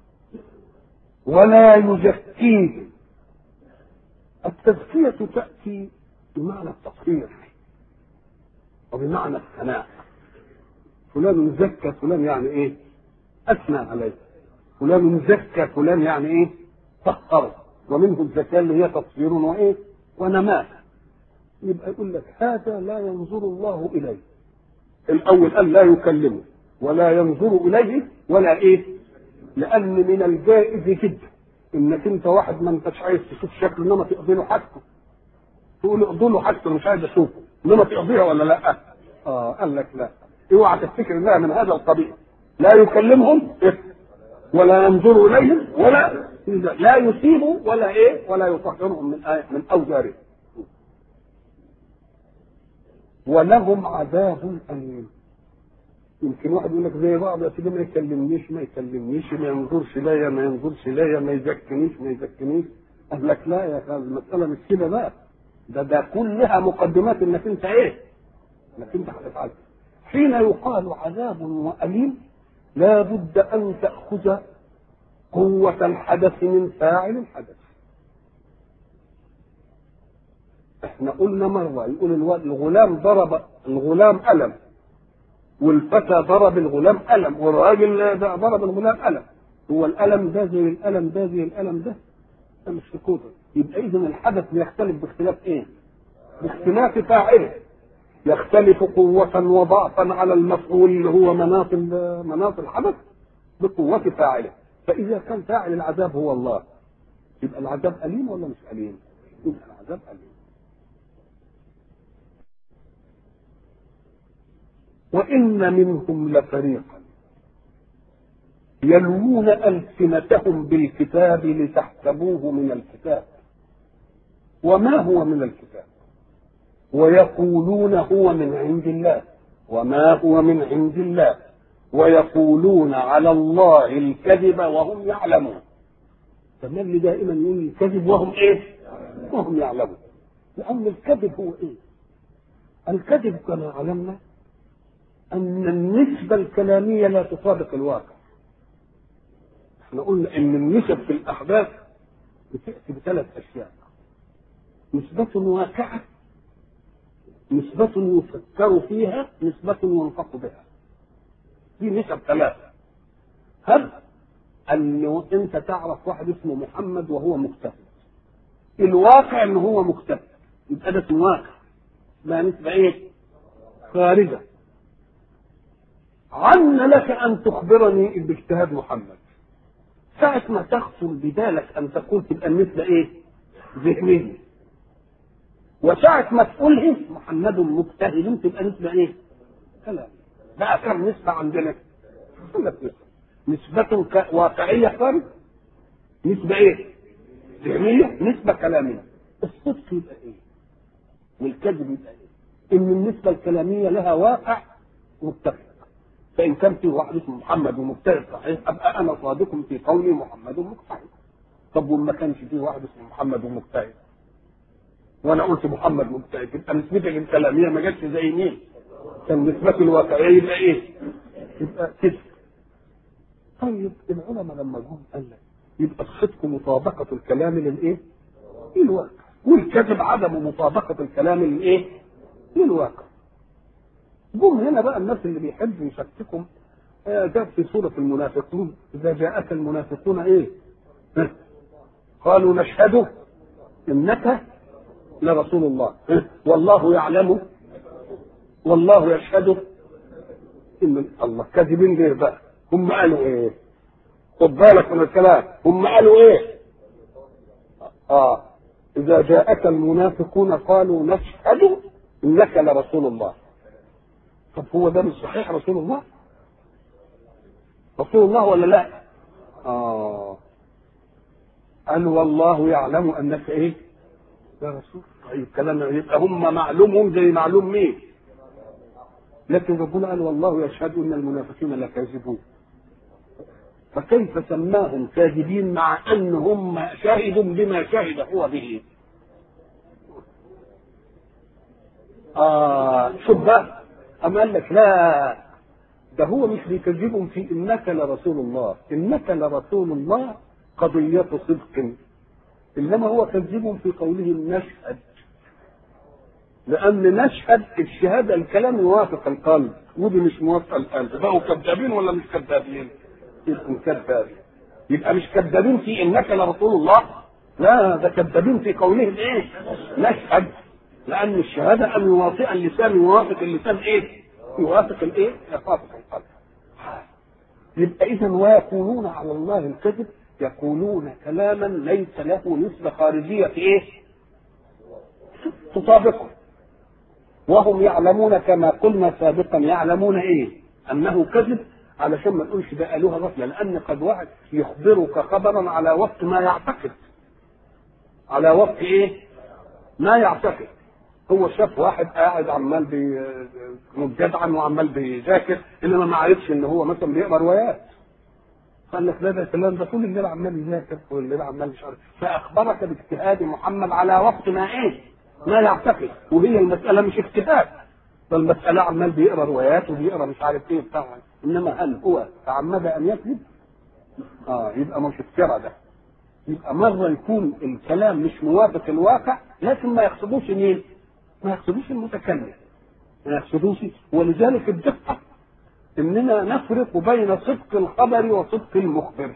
ولا يزكيهم التزكيه تاتي بمعنى التطهير وبمعنى الثناء فلان زكى فلان يعني ايه اثنى عليه فلان زكى فلان يعني ايه طهره ومنه الزكاه اللي هي تطهير وايه ونماء يبقى يقول لك هذا لا ينظر الله اليه الاول قال لا يكلمه ولا ينظر اليه ولا ايه لان من الجائز جدا انك انت واحد ما انتش عايز تشوف شكله انما تقضي له حاجته تقول له اقضي له حاجته مش عايز اشوفه انما تقضيها ولا لا اه قال لك لا اوعى تفتكر انها من هذا القبيل لا يكلمهم ولا ينظر اليهم ولا لا يصيبوا ولا ايه ولا يطهرهم من آية من اوزارهم ولهم عذاب اليم يمكن واحد يقول لك زي بعض يا سيدي ما يكلمنيش ما يكلمنيش ما ينظرش ليا ما ينظرش ليا ما يزكنيش ما يزكنيش قال لك لا يا اخي المساله مش كده بقى ده ده كلها مقدمات انك انت ايه؟ انك انت هتفعل حين يقال عذاب وأليم لا بد أن تأخذ قوة الحدث من فاعل الحدث احنا قلنا مرة يقول الغلام ضرب الغلام ألم والفتى ضرب الغلام ألم والراجل ضرب الغلام ألم هو الألم ده زي الألم ده زي الألم ده ده مش في كتب يبقى إذا الحدث بيختلف باختلاف إيه؟ باختلاف فاعله يختلف قوة وضعفا على المفعول اللي هو مناط مناط الحدث بقوة فاعله فإذا كان فاعل العذاب هو الله يبقى العذاب أليم ولا مش أليم؟ يبقى العذاب أليم وإن منهم لفريقا يلوون ألسنتهم بالكتاب لتحسبوه من الكتاب وما هو من الكتاب ويقولون هو من عند الله وما هو من عند الله ويقولون على الله الكذب وهم يعلمون فالنبي دائما يقول الكذب وهم ايه؟ وهم يعلمون لأن الكذب هو ايه؟ الكذب كما علمنا أن النسبة الكلامية لا تطابق الواقع احنا قلنا ان النسب في الأحداث بتأتي بثلاث أشياء نسبة واقعة نسبة يفكر فيها نسبة ينطق بها دي نسب ثلاثة هب أن أنت تعرف واحد اسمه محمد وهو مجتهد الواقع أنه هو مجتهد يبقى ده اسمه واقع ما نسبة إيه؟ خارجة عن لك أن تخبرني باجتهاد محمد ساعة ما تخطر ببالك أن تقول تبقى النسبة إيه؟ ذهنية وساعة ما تقولها محمد مجتهد تبقى نسبة ايه؟ كلام بقى كم نسبة عندنا؟ ثلاث نسبة نسبة واقعية خارج نسبة ايه؟ ذهنية نسبة كلامية الصدق يبقى ايه؟ والكذب يبقى ايه؟ ان النسبة الكلامية لها واقع متفق فإن كان في واحد اسمه محمد ومجتهد صحيح أبقى أنا صادق في قولي محمد مجتهد طب وما كانش فيه واحد اسمه محمد ومجتهد وانا قلت محمد مجتهد يبقى نسبتك الكلاميه ما جاتش زي مين؟ فالنسبة الواقعية يبقى ايه؟ يبقى كذب طيب العلماء لما جم قال لك يبقى الصدق مطابقة الكلام للايه؟ للواقع والكذب عدم مطابقة الكلام للايه؟ للواقع جم هنا بقى الناس اللي بيحبوا يشككم آه، جاء في سورة المنافقون إذا جاءك المنافقون إيه؟ ها؟ قالوا نشهد إنك لرسول الله ها؟ والله يعلم والله يشهد إن الله كاذبين ليه بقى؟ هم قالوا إيه؟ خد بالك من الكلام هم قالوا إيه؟ آه إذا جاءك المنافقون قالوا نشهد إنك لرسول الله طب هو ده مش صحيح رسول الله؟ رسول الله ولا لا؟ آه قال والله يعلم أنك إيه؟ يا رسول طيب كلام يبقى هم معلومهم زي معلوم مين؟ لكن ربنا قال والله يشهد أن المنافقين لكاذبون فكيف سماهم كاذبين مع أن هم شاهدوا بما شهد هو به؟ آه شوف بقى أما قال لك لا ده هو مش بيكذبهم في انك لرسول الله انك لرسول الله قضية صدق انما هو كذبهم في قولهم نشهد لان نشهد الشهادة الكلام يوافق القلب ودي مش موافق القلب بقوا كذابين ولا مش كذابين يبقوا كذابين يبقى مش كذابين في انك لرسول الله لا ده كذابين في قولهم ايه نشهد لان الشهادة ان يوافق اللسان يوافق اللسان ايه يوافق الايه؟ يوافق القلب. يبقى اذا ويقولون على الله الكذب يقولون كلاما ليس له نسبه خارجيه في ايه؟ تطابقه. وهم يعلمون كما قلنا سابقا يعلمون ايه؟ انه كذب علشان ما نقولش ده قالوها غفله لان قد واحد يخبرك خبرا على وقت ما يعتقد. على وقت ايه؟ ما يعتقد. هو شاف واحد قاعد عمال بي مجدعا وعمال بيذاكر انما ما عرفش ان هو مثلا بيقرا روايات قال لك لا ده فلان ده طول الليل عمال يذاكر طول الليل عمال مش عارف فاخبرك باجتهاد محمد على وقت ما ايه؟ ما يعتقد وهي المساله مش اجتهاد فالمساله عمال بيقرا روايات وبيقرا مش عارف ايه بتاع انما هل هو تعمد ان يكذب؟ اه يبقى مش افترى ده يبقى مره يكون الكلام مش موافق الواقع لكن ما يقصدوش مين؟ ما يقصدوش المتكلم ما يقصدوش ولذلك الدقة اننا نفرق بين صدق الخبر وصدق المخبر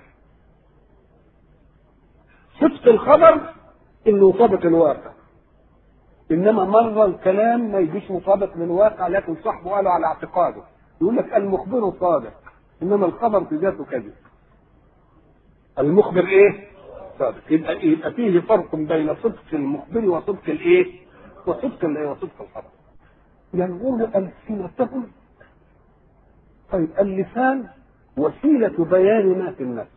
صدق الخبر انه يطابق الواقع انما مرة الكلام ما يجيش مطابق للواقع لكن صاحبه قاله على اعتقاده يقول لك المخبر صادق انما الخبر في ذاته كذب المخبر ايه صادق يبقى يبقى فيه فرق بين صدق المخبر وصدق الايه وصدق الايه وصدق الخبر ينظر ألسنتهم طيب اللسان وسيلة بيان ما في النفس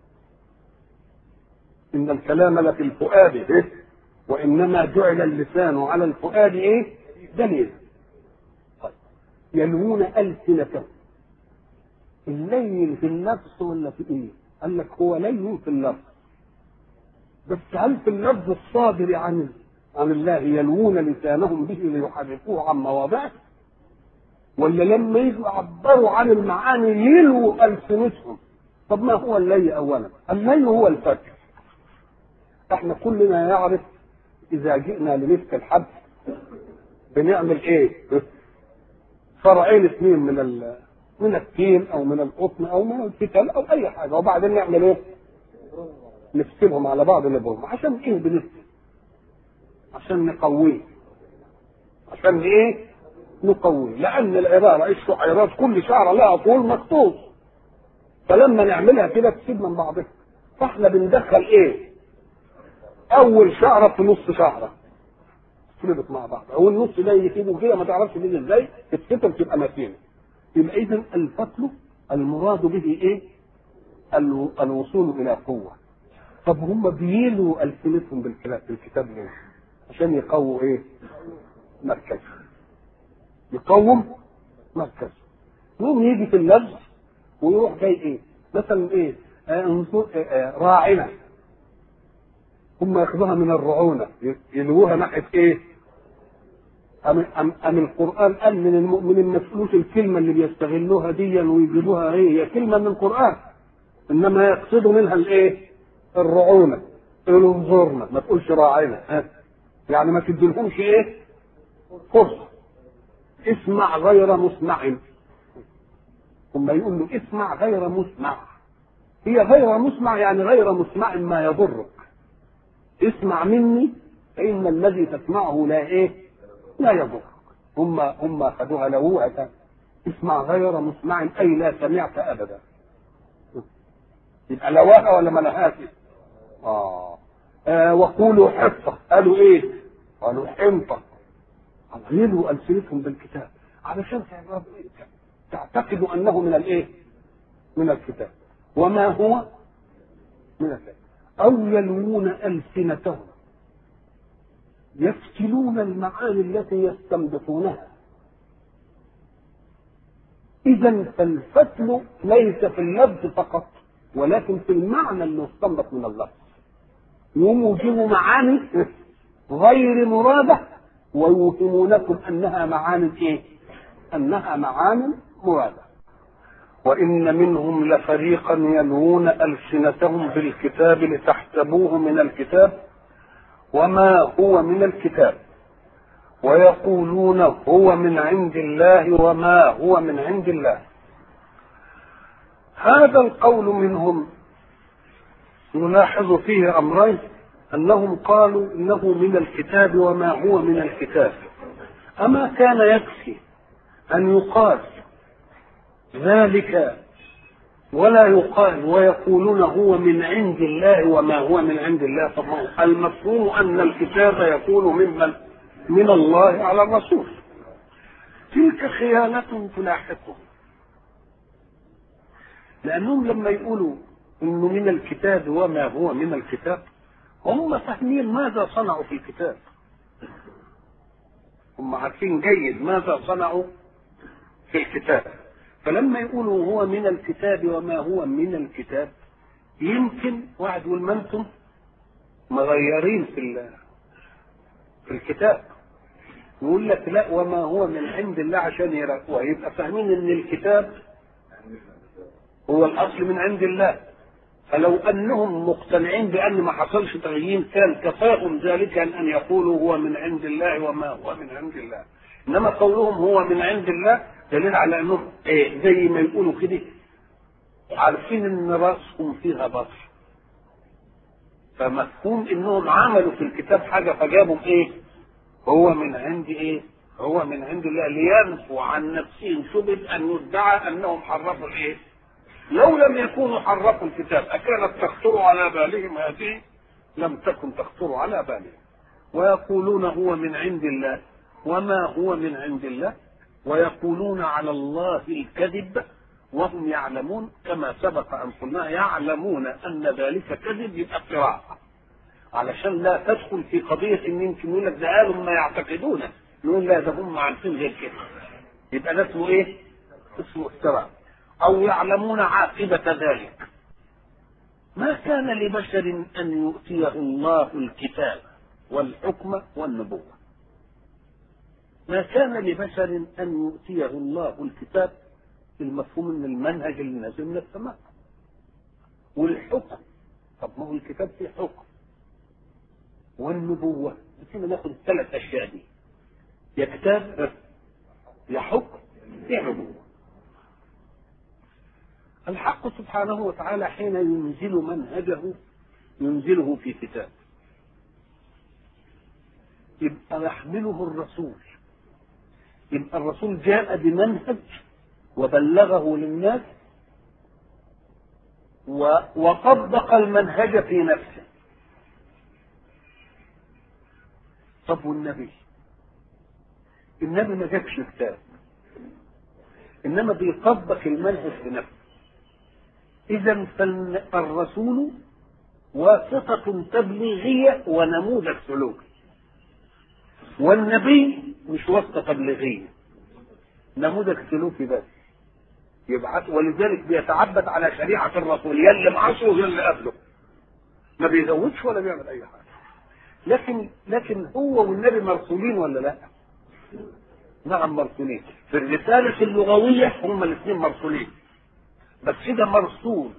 إن الكلام لفي الفؤاد إيه؟ وإنما جعل اللسان على الفؤاد إيه؟ دليل طيب يلوون ألسنتهم اللين في النفس ولا في إيه؟ قال لك هو لين في اللفظ بس هل في اللفظ الصادر عن عن الله يلوون لسانهم به ليحرفوه عن مواضعه ولا لما يجوا يعبروا عن المعاني يلووا ألسنتهم طب ما هو اللي أولا اللي هو الفجر احنا كلنا يعرف إذا جئنا لمسك الحبل بنعمل إيه؟ فرعين اثنين من ال من التين أو من القطن أو من الفتل أو أي حاجة وبعدين نعمل إيه؟ نفصلهم على بعض نبرهم عشان إيه بنفصل؟ عشان نقويه عشان ايه نقويه لان العباره الشعيرات كل شعره لها طول مخطوط فلما نعملها كده تسيب من بعضها فاحنا بندخل ايه اول شعره في نص شعره تربط مع بعض او النص ده يجيبه كده ما تعرفش تيجي ازاي تتفتل تبقى متينه يبقى اذا الفتل المراد به ايه الوصول الى قوه طب هم بيلوا السنتهم بالكلام بالكتاب ليه عشان يقووا ايه مركز يقوم مركز يقوم يجي في اللفظ ويروح جاي ايه مثلا ايه آه آه آه راعنا هم ياخذوها من الرعونه يلووها ناحيه ايه أم, أم, أم القرآن قال من المؤمنين ما تقولوش الكلمة اللي بيستغلوها دي ويجيبوها هي هي كلمة من القرآن إنما يقصدوا منها الإيه؟ الرعونة يقولوا انظرنا ما تقولش راعينا ها يعني ما تديلهمش إيه؟ فرصة اسمع غير مسمع ثم يقول له اسمع غير مسمع هي غير مسمع يعني غير مسمع ما يضرك اسمع مني فإن الذي تسمعه لا إيه؟ لا يضرك هم هم خدوها لوهة اسمع غير مسمع أي لا سمعت أبدا يبقى لواها ولا ما لهاش؟ آه. آه وقولوا حصة قالوا إيه؟ قالوا حنطة غيروا ألسنتهم بالكتاب علشان تعتقدوا أنه من الإيه؟ من الكتاب وما هو من الكتاب أو يلوون ألسنتهم يفتلون المعاني التي يستنبطونها إذا فالفتل ليس في اللفظ فقط ولكن في المعنى المستنبط من اللفظ يوجب معاني غير مرادة ويوهمونكم أنها معاني إيه؟ أنها معاني مرادة وإن منهم لفريقا يلوون ألسنتهم بالكتاب لتحسبوه من الكتاب وما هو من الكتاب ويقولون هو من عند الله وما هو من عند الله هذا القول منهم نلاحظ فيه امرين انهم قالوا انه من الكتاب وما هو من الكتاب اما كان يكفي ان يقال ذلك ولا يقال ويقولون هو من عند الله وما هو من عند الله طب المفهوم ان الكتاب يكون ممن من الله على الرسول تلك خيانة تلاحقهم لأنهم لما يقولوا إنه من الكتاب وما هو من الكتاب هم فاهمين ماذا صنعوا في الكتاب هم عارفين جيد ماذا صنعوا في الكتاب فلما يقولوا هو من الكتاب وما هو من الكتاب يمكن واحد يقول ما انتم مغيرين في في الكتاب يقول لك لا وما هو من عند الله عشان يراقبوها يبقى فاهمين ان الكتاب هو الاصل من عند الله فلو انهم مقتنعين بان ما حصلش تغيير كان كفاهم ذلك ان يقولوا هو من عند الله وما هو من عند الله انما قولهم هو من عند الله دليل على انهم ايه زي ما يقولوا كده عارفين ان راسهم فيها بصر فمفهوم انهم عملوا في الكتاب حاجه فجابوا ايه هو من عند ايه هو من عند الله لينفوا عن نفسهم شبه ان يدعى انهم حرفوا الايه لو لم يكونوا حرفوا الكتاب اكانت تخطر على بالهم هذه لم تكن تخطر على بالهم ويقولون هو من عند الله وما هو من عند الله ويقولون على الله الكذب وهم يعلمون كما سبق ان قلنا يعلمون ان ذلك كذب يبقى افتراء علشان لا تدخل في قضيه ان يمكن يقول لك ده قالوا ما يعتقدونه نقول لا ده هم عارفين غير كده يبقى ده اسمه ايه؟ اسمه افتراء او يعلمون عاقبه ذلك ما كان لبشر ان يؤتيه الله الكتاب والحكم والنبوه ما كان لبشر ان يؤتيه الله الكتاب المفهوم ان المنهج اللي نازل من السماء والحكم طب ما هو الكتاب فيه حكم والنبوة كنا ناخد الثلاث أشياء دي يا كتاب يا حكم يا نبوة الحق سبحانه وتعالى حين ينزل منهجه ينزله في كتاب يبقى يحمله الرسول يبقى الرسول جاء بمنهج وبلغه للناس وطبق المنهج في نفسه طب والنبي النبي ما جابش كتاب انما بيطبق المنهج في نفسه اذا فالرسول واسطة تبليغية ونموذج سلوكي والنبي مش واسطة تبليغية نموذج سلوكي بس يبعث ولذلك بيتعبد على شريعة الرسول يلي معاصره ويلي قبله ما بيزودش ولا بيعمل أي حاجة لكن لكن هو والنبي مرسولين ولا لا؟ نعم مرسولين في الرسالة اللغوية هم الاثنين مرسولين بس ده مرسول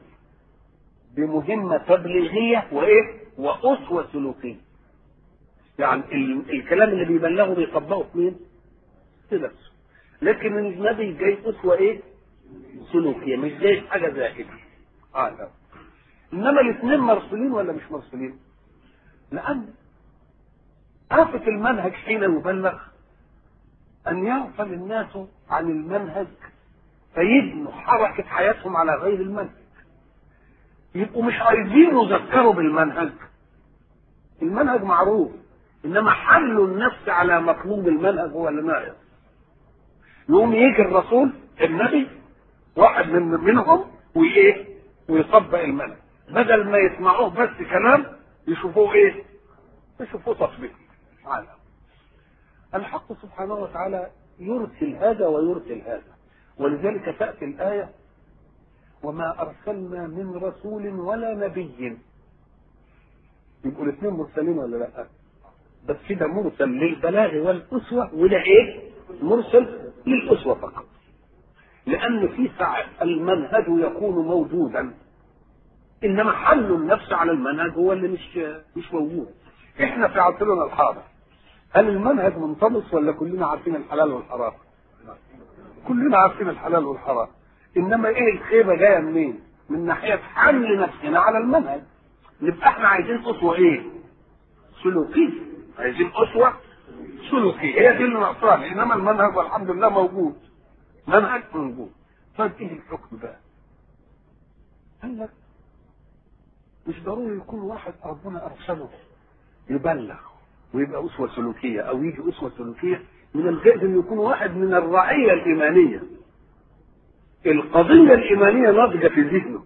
بمهمة تبليغية وإيه؟ وأسوة سلوكية يعني ال- الكلام اللي بيبلغه بيطبقه في مين؟ في نفسه لكن النبي جاي أسوة إيه؟ سلوكية مش جاي حاجة زائدة آه لا. إنما الاثنين مرسولين ولا مش مرسولين؟ لأن آفة المنهج حين يبلغ أن يغفل الناس عن المنهج فيبنوا حركة حياتهم على غير المنهج يبقوا مش عايزين يذكروا بالمنهج المنهج معروف انما حل النفس على مطلوب المنهج هو اللي ناقص يقوم يجي الرسول النبي واحد من منهم وايه ويطبق المنهج بدل ما يسمعوه بس كلام يشوفوه ايه يشوفوه تطبيق تعالى الحق سبحانه وتعالى يرسل هذا ويرسل هذا ولذلك تأتي الآية وما أرسلنا من رسول ولا نبي يبقوا الاثنين مرسلين ولا لا بس كده مرسل للبلاغ والأسوة وده إيه مرسل للأسوة فقط لأن في ساعة المنهج يكون موجودا إنما حل النفس على المنهج هو اللي مش مش موجود إحنا في عصرنا الحاضر هل المنهج منطمس ولا كلنا عارفين الحلال والحرام؟ كلنا عارفين الحلال والحرام انما ايه الخيبه جايه منين؟ من ناحيه حمل نفسنا على المنهج نبقى احنا عايزين اسوه ايه؟ سلوكيه عايزين اسوه سلوكيه هي دي اللي ناقصانا انما المنهج والحمد لله موجود منهج موجود طيب ايه الحكم بقى؟ قال لك مش ضروري يكون واحد ربنا ارسله يبلغ ويبقى اسوه سلوكيه او يجي اسوه سلوكيه من الجائز ان يكون واحد من الرعيه الايمانيه القضيه الايمانيه ناضجه في ذهنه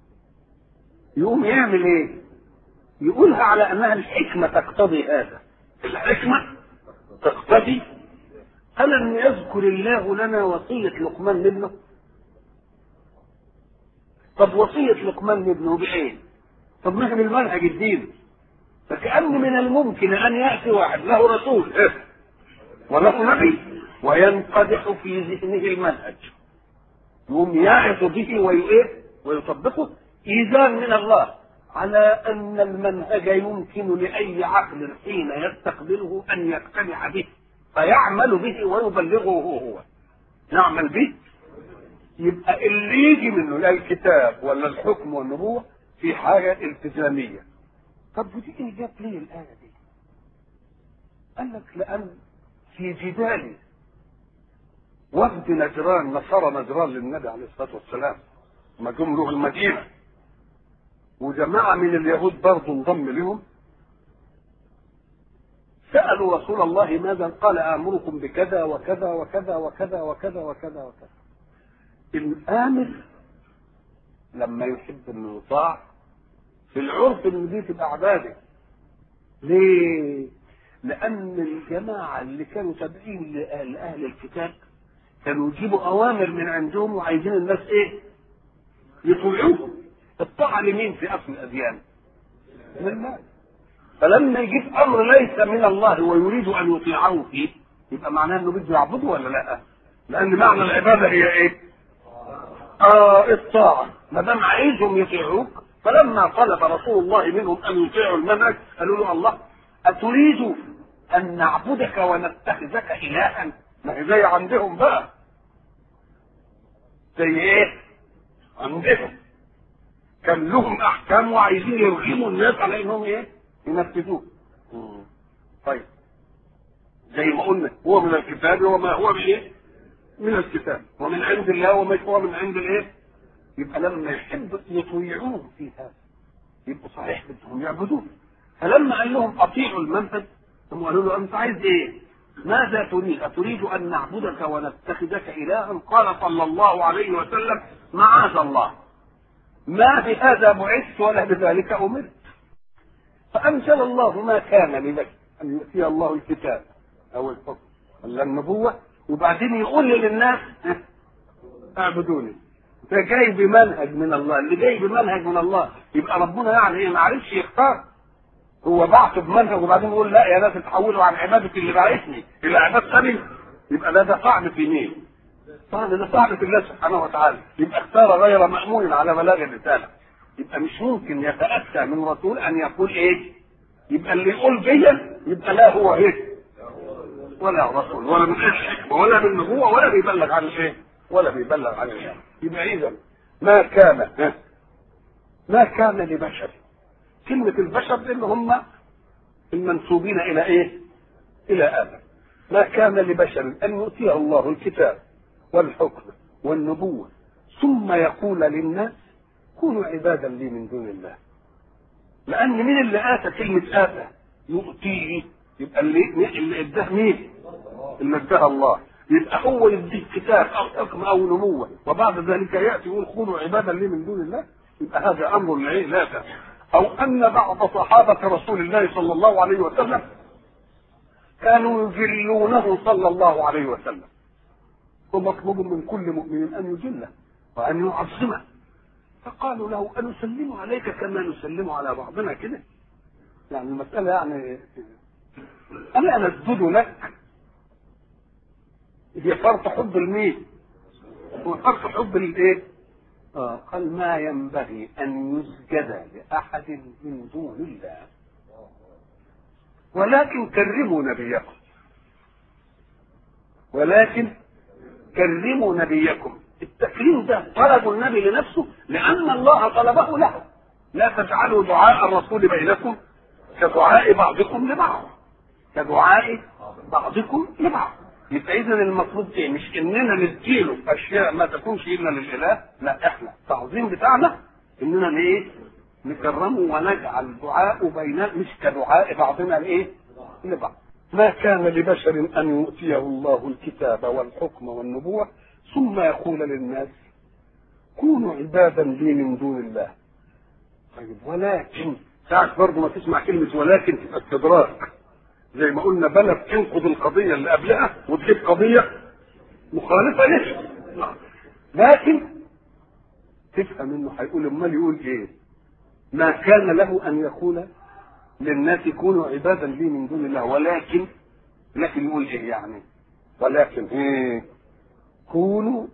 يقوم يعمل ايه يقولها على انها الحكمه تقتضي هذا الحكمه تقتضي ألم يذكر الله لنا وصية لقمان لابنه؟ طب وصية لقمان لابنه بإيه؟ طب ما هي بالمنهج الديني فكأن من الممكن أن يأتي واحد له رسول إيه؟ وله نبي وينقدح في ذهنه المنهج يقوم يعظ به ويؤيه ويطبقه إيذان من الله على أن المنهج يمكن لأي عقل حين يستقبله أن يقتنع به فيعمل به ويبلغه هو هو يعمل به يبقى اللي يجي منه لا الكتاب ولا الحكم والنبوة في حاجة التزامية طب ودي ايه جاب ليه الآية دي؟ قال لك لأن في جدال وفد نجران نصارى نجران للنبي عليه الصلاة والسلام ما جم له المدينة وجماعة من اليهود برضه انضم لهم سألوا رسول الله ماذا قال آمركم بكذا وكذا وكذا وكذا وكذا وكذا وكذا الآمر لما يحب انه يطاع في العرف ان دي تبقى عباده ليه؟ لأن الجماعة اللي كانوا تابعين لأهل, لأهل الكتاب كانوا يجيبوا أوامر من عندهم وعايزين الناس إيه؟ يطيعوهم الطاعة لمين في أصل الأديان؟ لله فلما يجيب أمر ليس من الله ويريد أن يطيعه فيه يبقى معناه إنه بده يعبده ولا لا؟ لأن معنى العبادة هي إيه؟ آه الطاعة ما دام عايزهم يطيعوك فلما طلب رسول الله منهم أن يطيعوا المنهج قالوا له الله أتريد أن نعبدك ونتخذك إلها؟ ما هي زي عندهم بقى. زي إيه؟ عندهم. كان لهم أحكام وعايزين يرغموا الناس على إنهم إيه؟ ينفذوه. طيب. زي ما قلنا هو من الكتاب وما هو من إيه؟ من الكتاب ومن عند الله وما هو من عند الإيه؟ يبقى لما يحب يطيعوه في هذا يبقوا صحيح بدهم يعبدوه فلما قال لهم اطيعوا المنهج ثم قالوا له انت عايز ايه؟ ماذا تريد؟ أتريد أن نعبدك ونتخذك إلها؟ قال صلى الله عليه وسلم معاذ الله ما بهذا بعثت ولا بذلك أمرت فأنزل الله ما كان لنبي أن يؤتي الله الكتاب أو الحكم ولا النبوة وبعدين يقول للناس اعبدوني ده جاي بمنهج من الله اللي جاي بمنهج من الله يبقى ربنا يعني ايه ما عرفش يختار هو بعث بمنهج وبعدين يقول لا يا ناس تحولوا عن عبادة اللي بعثني الى عباد ثاني يبقى ده ده صعب في مين؟ صعب ده صعب في الله سبحانه وتعالى يبقى اختار غير مأمون على بلاغ الرسالة يبقى مش ممكن يتأتى من رسول أن يقول إيه؟ يبقى اللي يقول بيا يبقى لا هو إيه؟ ولا رسول ولا من حكمة ولا من نبوة ولا بيبلغ عن إيه؟ ولا بيبلغ عن إيه؟ يبقى إذا ما كان ما كان لبشر كلمة البشر اللي هم المنسوبين إلى إيه؟ إلى آدم ما كان لبشر أن يؤتيه الله الكتاب والحكم والنبوة ثم يقول للناس كونوا عبادا لي من دون الله لأن مين اللي آتى كلمة آتى يؤتيه يبقى اللي اللي اداه مين؟ اللي اداها الله يبقى هو يديه كتاب أو حكم أو نبوة وبعد ذلك يأتي يقول كونوا عبادا لي من دون الله يبقى هذا أمر لا أو أن بعض صحابة رسول الله صلى الله عليه وسلم كانوا يجلونه صلى الله عليه وسلم ومطلوب من كل مؤمن ان يجله وان يعظمه فقالوا له أنسلم عليك كما نسلم على بعضنا كده يعني المسألة يعني أنا أسجد لك هي فرط حب المين هو فرط حب الايه آه قال ما ينبغي أن يسجد لأحد من دون الله ولكن كرموا نبيكم ولكن كرموا نبيكم التكريم ده طلب النبي لنفسه لأن الله طلبه له لا تجعلوا دعاء الرسول بينكم كدعاء بعضكم لبعض كدعاء بعضكم لبعض يبقى اذا المطلوب ايه مش اننا نديله اشياء ما تكونش الا للاله لا احنا التعظيم بتاعنا اننا ايه نكرمه ونجعل دعاء بيننا مش كدعاء بعضنا لايه لبعض ما كان لبشر ان يؤتيه الله الكتاب والحكم والنبوه ثم يقول للناس كونوا عبادا لي من دون الله طيب ولكن ساعة برضه ما تسمع كلمة ولكن تبقى استدراك زي ما قلنا بلد تنقض القضية اللي قبلها وتجيب قضية مخالفة ليش لكن تفهم انه هيقول امال يقول ايه ما كان له ان يقول للناس كونوا عبادا لي من دون الله ولكن لكن يقول ايه يعني ولكن ايه كونوا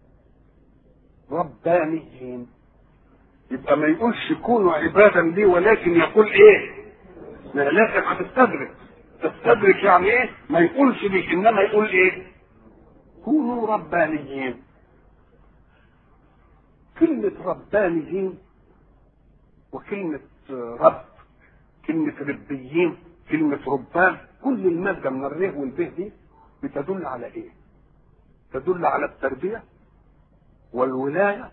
ربانيين يبقى ما يقولش كونوا عبادا لي ولكن يقول ايه لكن هتستدرك تستدرك يعني ايه ما يقولش لي انما يقول ايه كونوا ربانيين كلمة ربانيين وكلمة رب كلمة ربيين كلمة ربان كل المادة من الره والبه دي بتدل على ايه تدل على التربية والولاية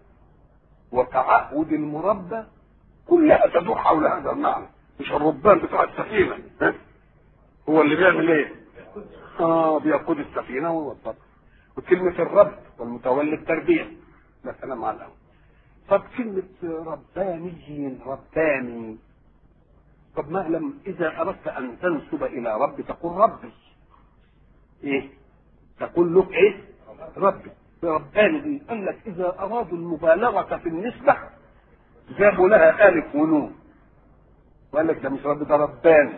وتعهد المربى كلها تدور حول هذا المعنى مش الربان بتاع السفينة ها؟ هو اللي بيعمل ايه؟ اه بيقود السفينة ويوظفها وكلمة الرب والمتولي التربية ده كلام على الأول طب كلمة ربانيين رباني طب ما لم إذا أردت أن تنسب إلى رب تقول ربي إيه؟ تقول لك إيه؟ ربي رباني دي قال لك إذا أرادوا المبالغة في النسبة جابوا لها ألف ونون وقال لك ده مش رب ده رباني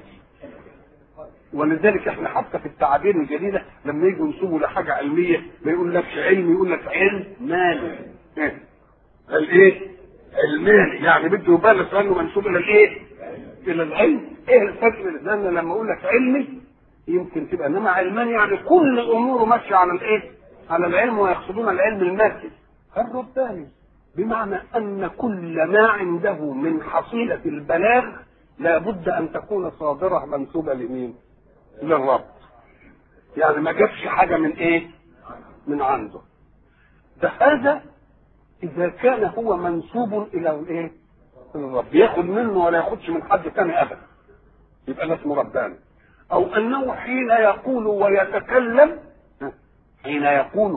ولذلك احنا حتى في التعابير الجديده لما يجوا ينسبوا لحاجه علميه ما يقول لك علم يقول لك علم مالي ايه؟ الايه؟ علماني يعني بده يبالغ انه منسوب الى الايه؟ الى العلم ايه الفرق لان لما اقول لك علمي يمكن تبقى انما علماني يعني كل اموره ماشيه على الايه؟ على العلم ويقصدون العلم المادي الرباني بمعنى ان كل ما عنده من حصيله البلاغ لابد ان تكون صادره منسوبه لمين؟ للرب يعني ما جابش حاجه من ايه؟ من عنده ده هذا اذا كان هو منسوب الى الايه؟ الرب ياخد منه ولا ياخدش من حد ثاني ابدا يبقى ده اسمه رباني او انه حين يقول ويتكلم حين يقول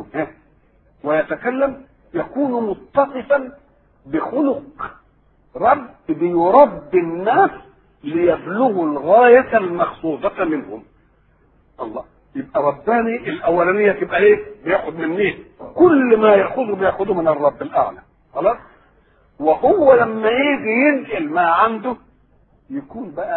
ويتكلم يكون متصفا بخلق رب بيربي الناس ليبلغوا الغاية المقصودة منهم الله يبقى رباني الأولانية تبقى إيه؟ بياخد من مين؟ كل ما ياخذه بياخده من الرب الأعلى خلاص؟ وهو لما يجي ينقل ما عنده يكون بقى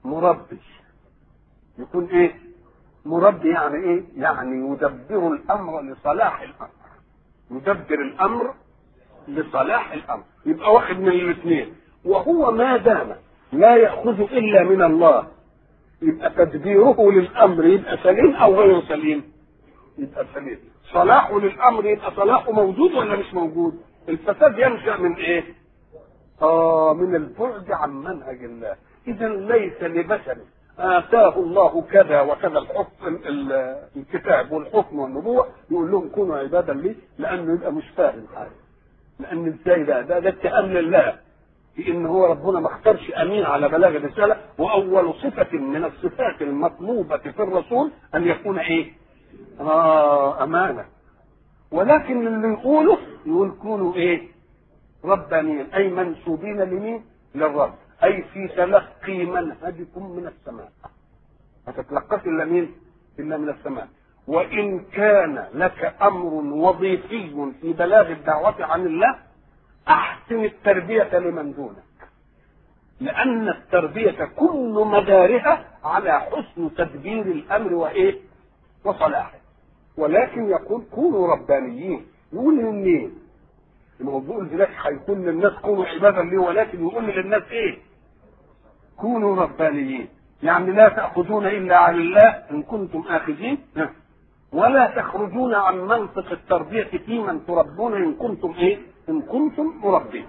مربي يكون ايه مربي يعني ايه يعني يدبر الامر لصلاح الامر يدبر الامر لصلاح الامر يبقى واحد من الاثنين وهو ما دام لا ياخذ الا من الله يبقى تدبيره للامر يبقى سليم او غير سليم يبقى سليم صلاحه للامر يبقى صلاحه موجود ولا مش موجود الفساد ينشا من ايه اه من البعد عن منهج الله اذا ليس لبشر اتاه الله كذا وكذا الحكم الكتاب والحكم والنبوه يقول لهم كونوا عبادا لي لانه يبقى مش فاهم حاجه لان ازاي ده ده, ده اتهام لله في ان هو ربنا ما اختارش امين على بلاغ الرساله واول صفه من الصفات المطلوبه في الرسول ان يكون ايه؟ اه امانه ولكن اللي يقوله يقول كونوا ايه؟ ربانيين اي منسوبين لمين؟ للرب اي في تلقي منهجكم من السماء ما تتلقاش الا مين؟ الا من السماء وان كان لك امر وظيفي في بلاغ الدعوه عن الله احسن التربيه لمن دونك لان التربيه كل مدارها على حسن تدبير الامر وايه وصلاحه ولكن يقول كونوا ربانيين يقول لمين الموضوع هناك هيكون للناس كونوا عبادا لي ولكن يقول للناس ايه كونوا ربانيين يعني لا تاخذون الا عن الله ان كنتم اخذين ولا تخرجون عن منطق التربيه في من تربون ان كنتم ايه ان كنتم مربين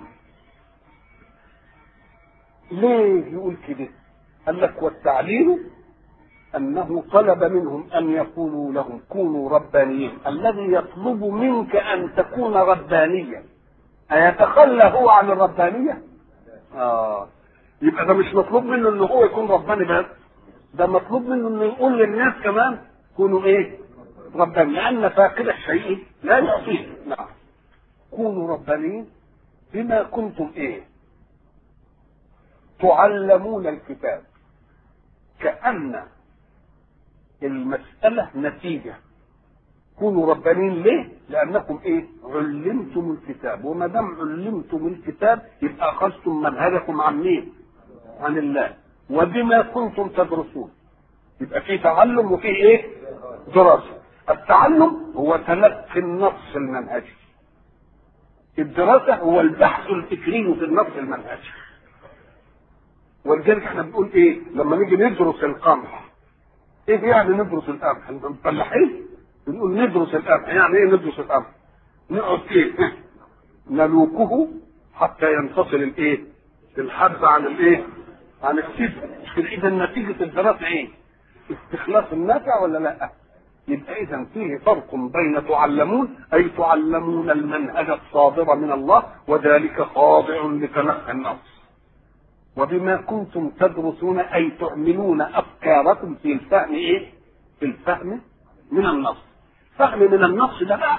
ليه يقول كده قال لك والتعليل انه طلب منهم ان يقولوا لهم كونوا ربانيين الذي يطلب منك ان تكون ربانيا ايتخلى هو عن الربانيه اه يبقى ده مش مطلوب منه ان هو يكون رباني بس ده مطلوب منه انه يقول للناس كمان كونوا ايه رباني لان فاقد الشيء لا يعطيه نعم كونوا ربانيين بما كنتم ايه تعلمون الكتاب كأن المسألة نتيجة كونوا ربانيين ليه؟ لأنكم إيه؟ علمتم الكتاب وما دام علمتم الكتاب يبقى أخذتم منهجكم عن مين؟ عن الله وبما كنتم تدرسون يبقى في تعلم وفي إيه؟ دراسة التعلم هو تلقي النص المنهجي الدراسة هو البحث الفكري في النص المنهجي ولذلك احنا بنقول ايه لما نيجي ندرس القمح ايه يعني ندرس القمح مفلحين بنقول ندرس القمح يعني ايه ندرس القمح نقعد ايه نلوكه حتى ينفصل الايه الحب عن الايه عن السد اذا نتيجه الدراسه ايه استخلاص النافع ولا لا يبقى اذا فيه فرق بين تعلمون اي تعلمون المنهج الصادر من الله وذلك خاضع لتلقي النص وبما كنتم تدرسون اي تعملون افكاركم في الفهم ايه؟ في الفهم من النص. فهم من النص ده بقى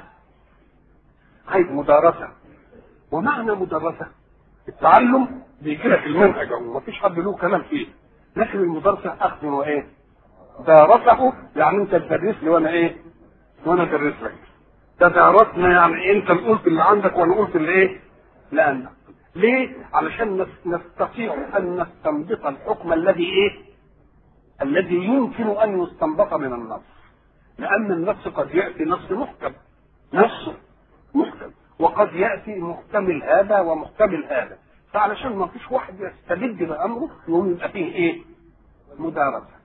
عايز مدارسه. ومعنى مدرسه التعلم بيجي لك المنهج ما فيش حد له كلام فيه. لكن المدرسه اخذ وايه؟ دارسه يعني انت تدرس لي وانا ايه؟ وانا ادرس لك. تدارسنا يعني انت قلت اللي عندك وانا قلت اللي ايه؟ لانك. ليه؟ علشان نستطيع ان نستنبط الحكم الذي ايه؟ الذي يمكن ان يستنبط من النص. لان النص قد ياتي نص محكم. نص محكم وقد ياتي محتمل هذا ومحتمل هذا. فعلشان ما فيش واحد يستبد بامره يقوم يبقى فيه ايه؟ مدارسه.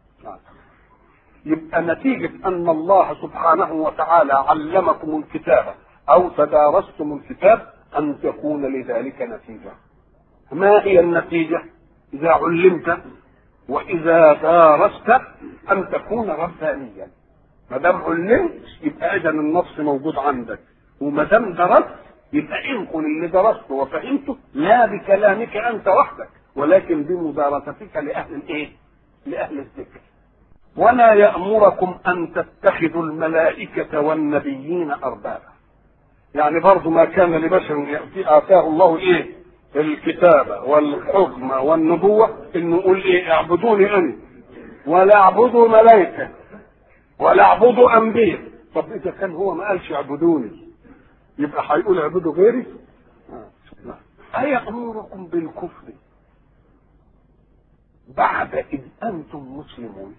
يبقى نتيجة أن الله سبحانه وتعالى علمكم الكتاب أو تدارستم الكتاب أن تكون لذلك نتيجة ما هي النتيجة إذا علمت وإذا دارست أن تكون ربانيا ما دام علمت يبقى إذا النص موجود عندك وما دام درست يبقى انقل اللي درسته وفهمته لا بكلامك أنت وحدك ولكن بمدارستك لأهل الإيه؟ لأهل الذكر ولا يأمركم أن تتخذوا الملائكة والنبيين أربابا يعني برضه ما كان لبشر يأتي آتاه الله إيه الكتاب والحكم والنبوة إنه يقول إيه اعبدوني أنا ولا اعبدوا ملائكة ولا اعبدوا أنبياء طب إذا كان هو ما قالش اعبدوني يبقى هيقول اعبدوا غيري أيأمركم بالكفر بعد إذ أنتم مسلمون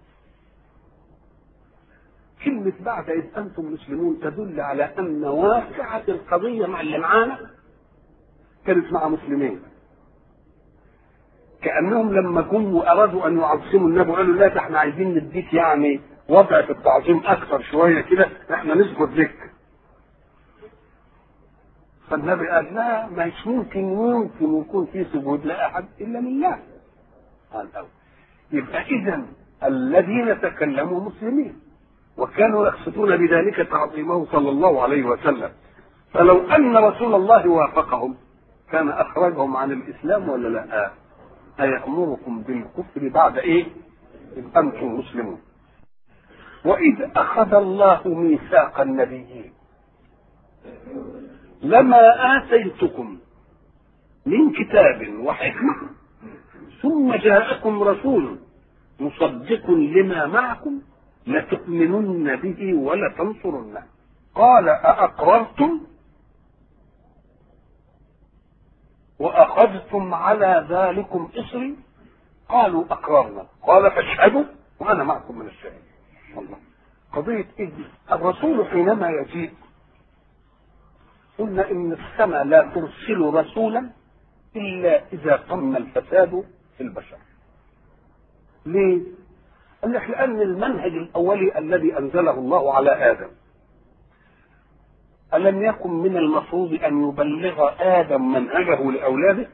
كلمة بعد إذ أنتم مسلمون تدل على أن واقعة القضية مع اللي معانا كانت مع مسلمين كأنهم لما جم وأرادوا أن يعظموا النبي قالوا لا ده احنا عايزين نديك يعني وضع في التعظيم أكثر شوية كده احنا نسجد لك فالنبي قال لا مش ممكن ممكن يكون في سجود لأحد إلا لله قال أو يبقى إذا الذين تكلموا مسلمين وكانوا يقصدون بذلك تعظيمه صلى الله عليه وسلم فلو أن رسول الله وافقهم كان أخرجهم عن الإسلام ولا لا؟ أيأمركم بالكفر بعد إيه؟ إذ أنتم مسلمون وإذ أخذ الله ميثاق النبيين لما آتيتكم من كتاب وحكمة ثم جاءكم رسول مصدق لما معكم لتؤمنن به ولتنصرنه قال أأقررتم وأخذتم على ذلكم إصري قالوا أقررنا قال فاشهدوا وأنا معكم من الشهيد الله قضية إيه الرسول حينما يجيء قلنا إن السماء لا ترسل رسولا إلا إذا تم الفساد في البشر ليه؟ قال لك لأن المنهج الأولي الذي أنزله الله على آدم ألم يكن من المفروض أن يبلغ آدم منهجه لأولاده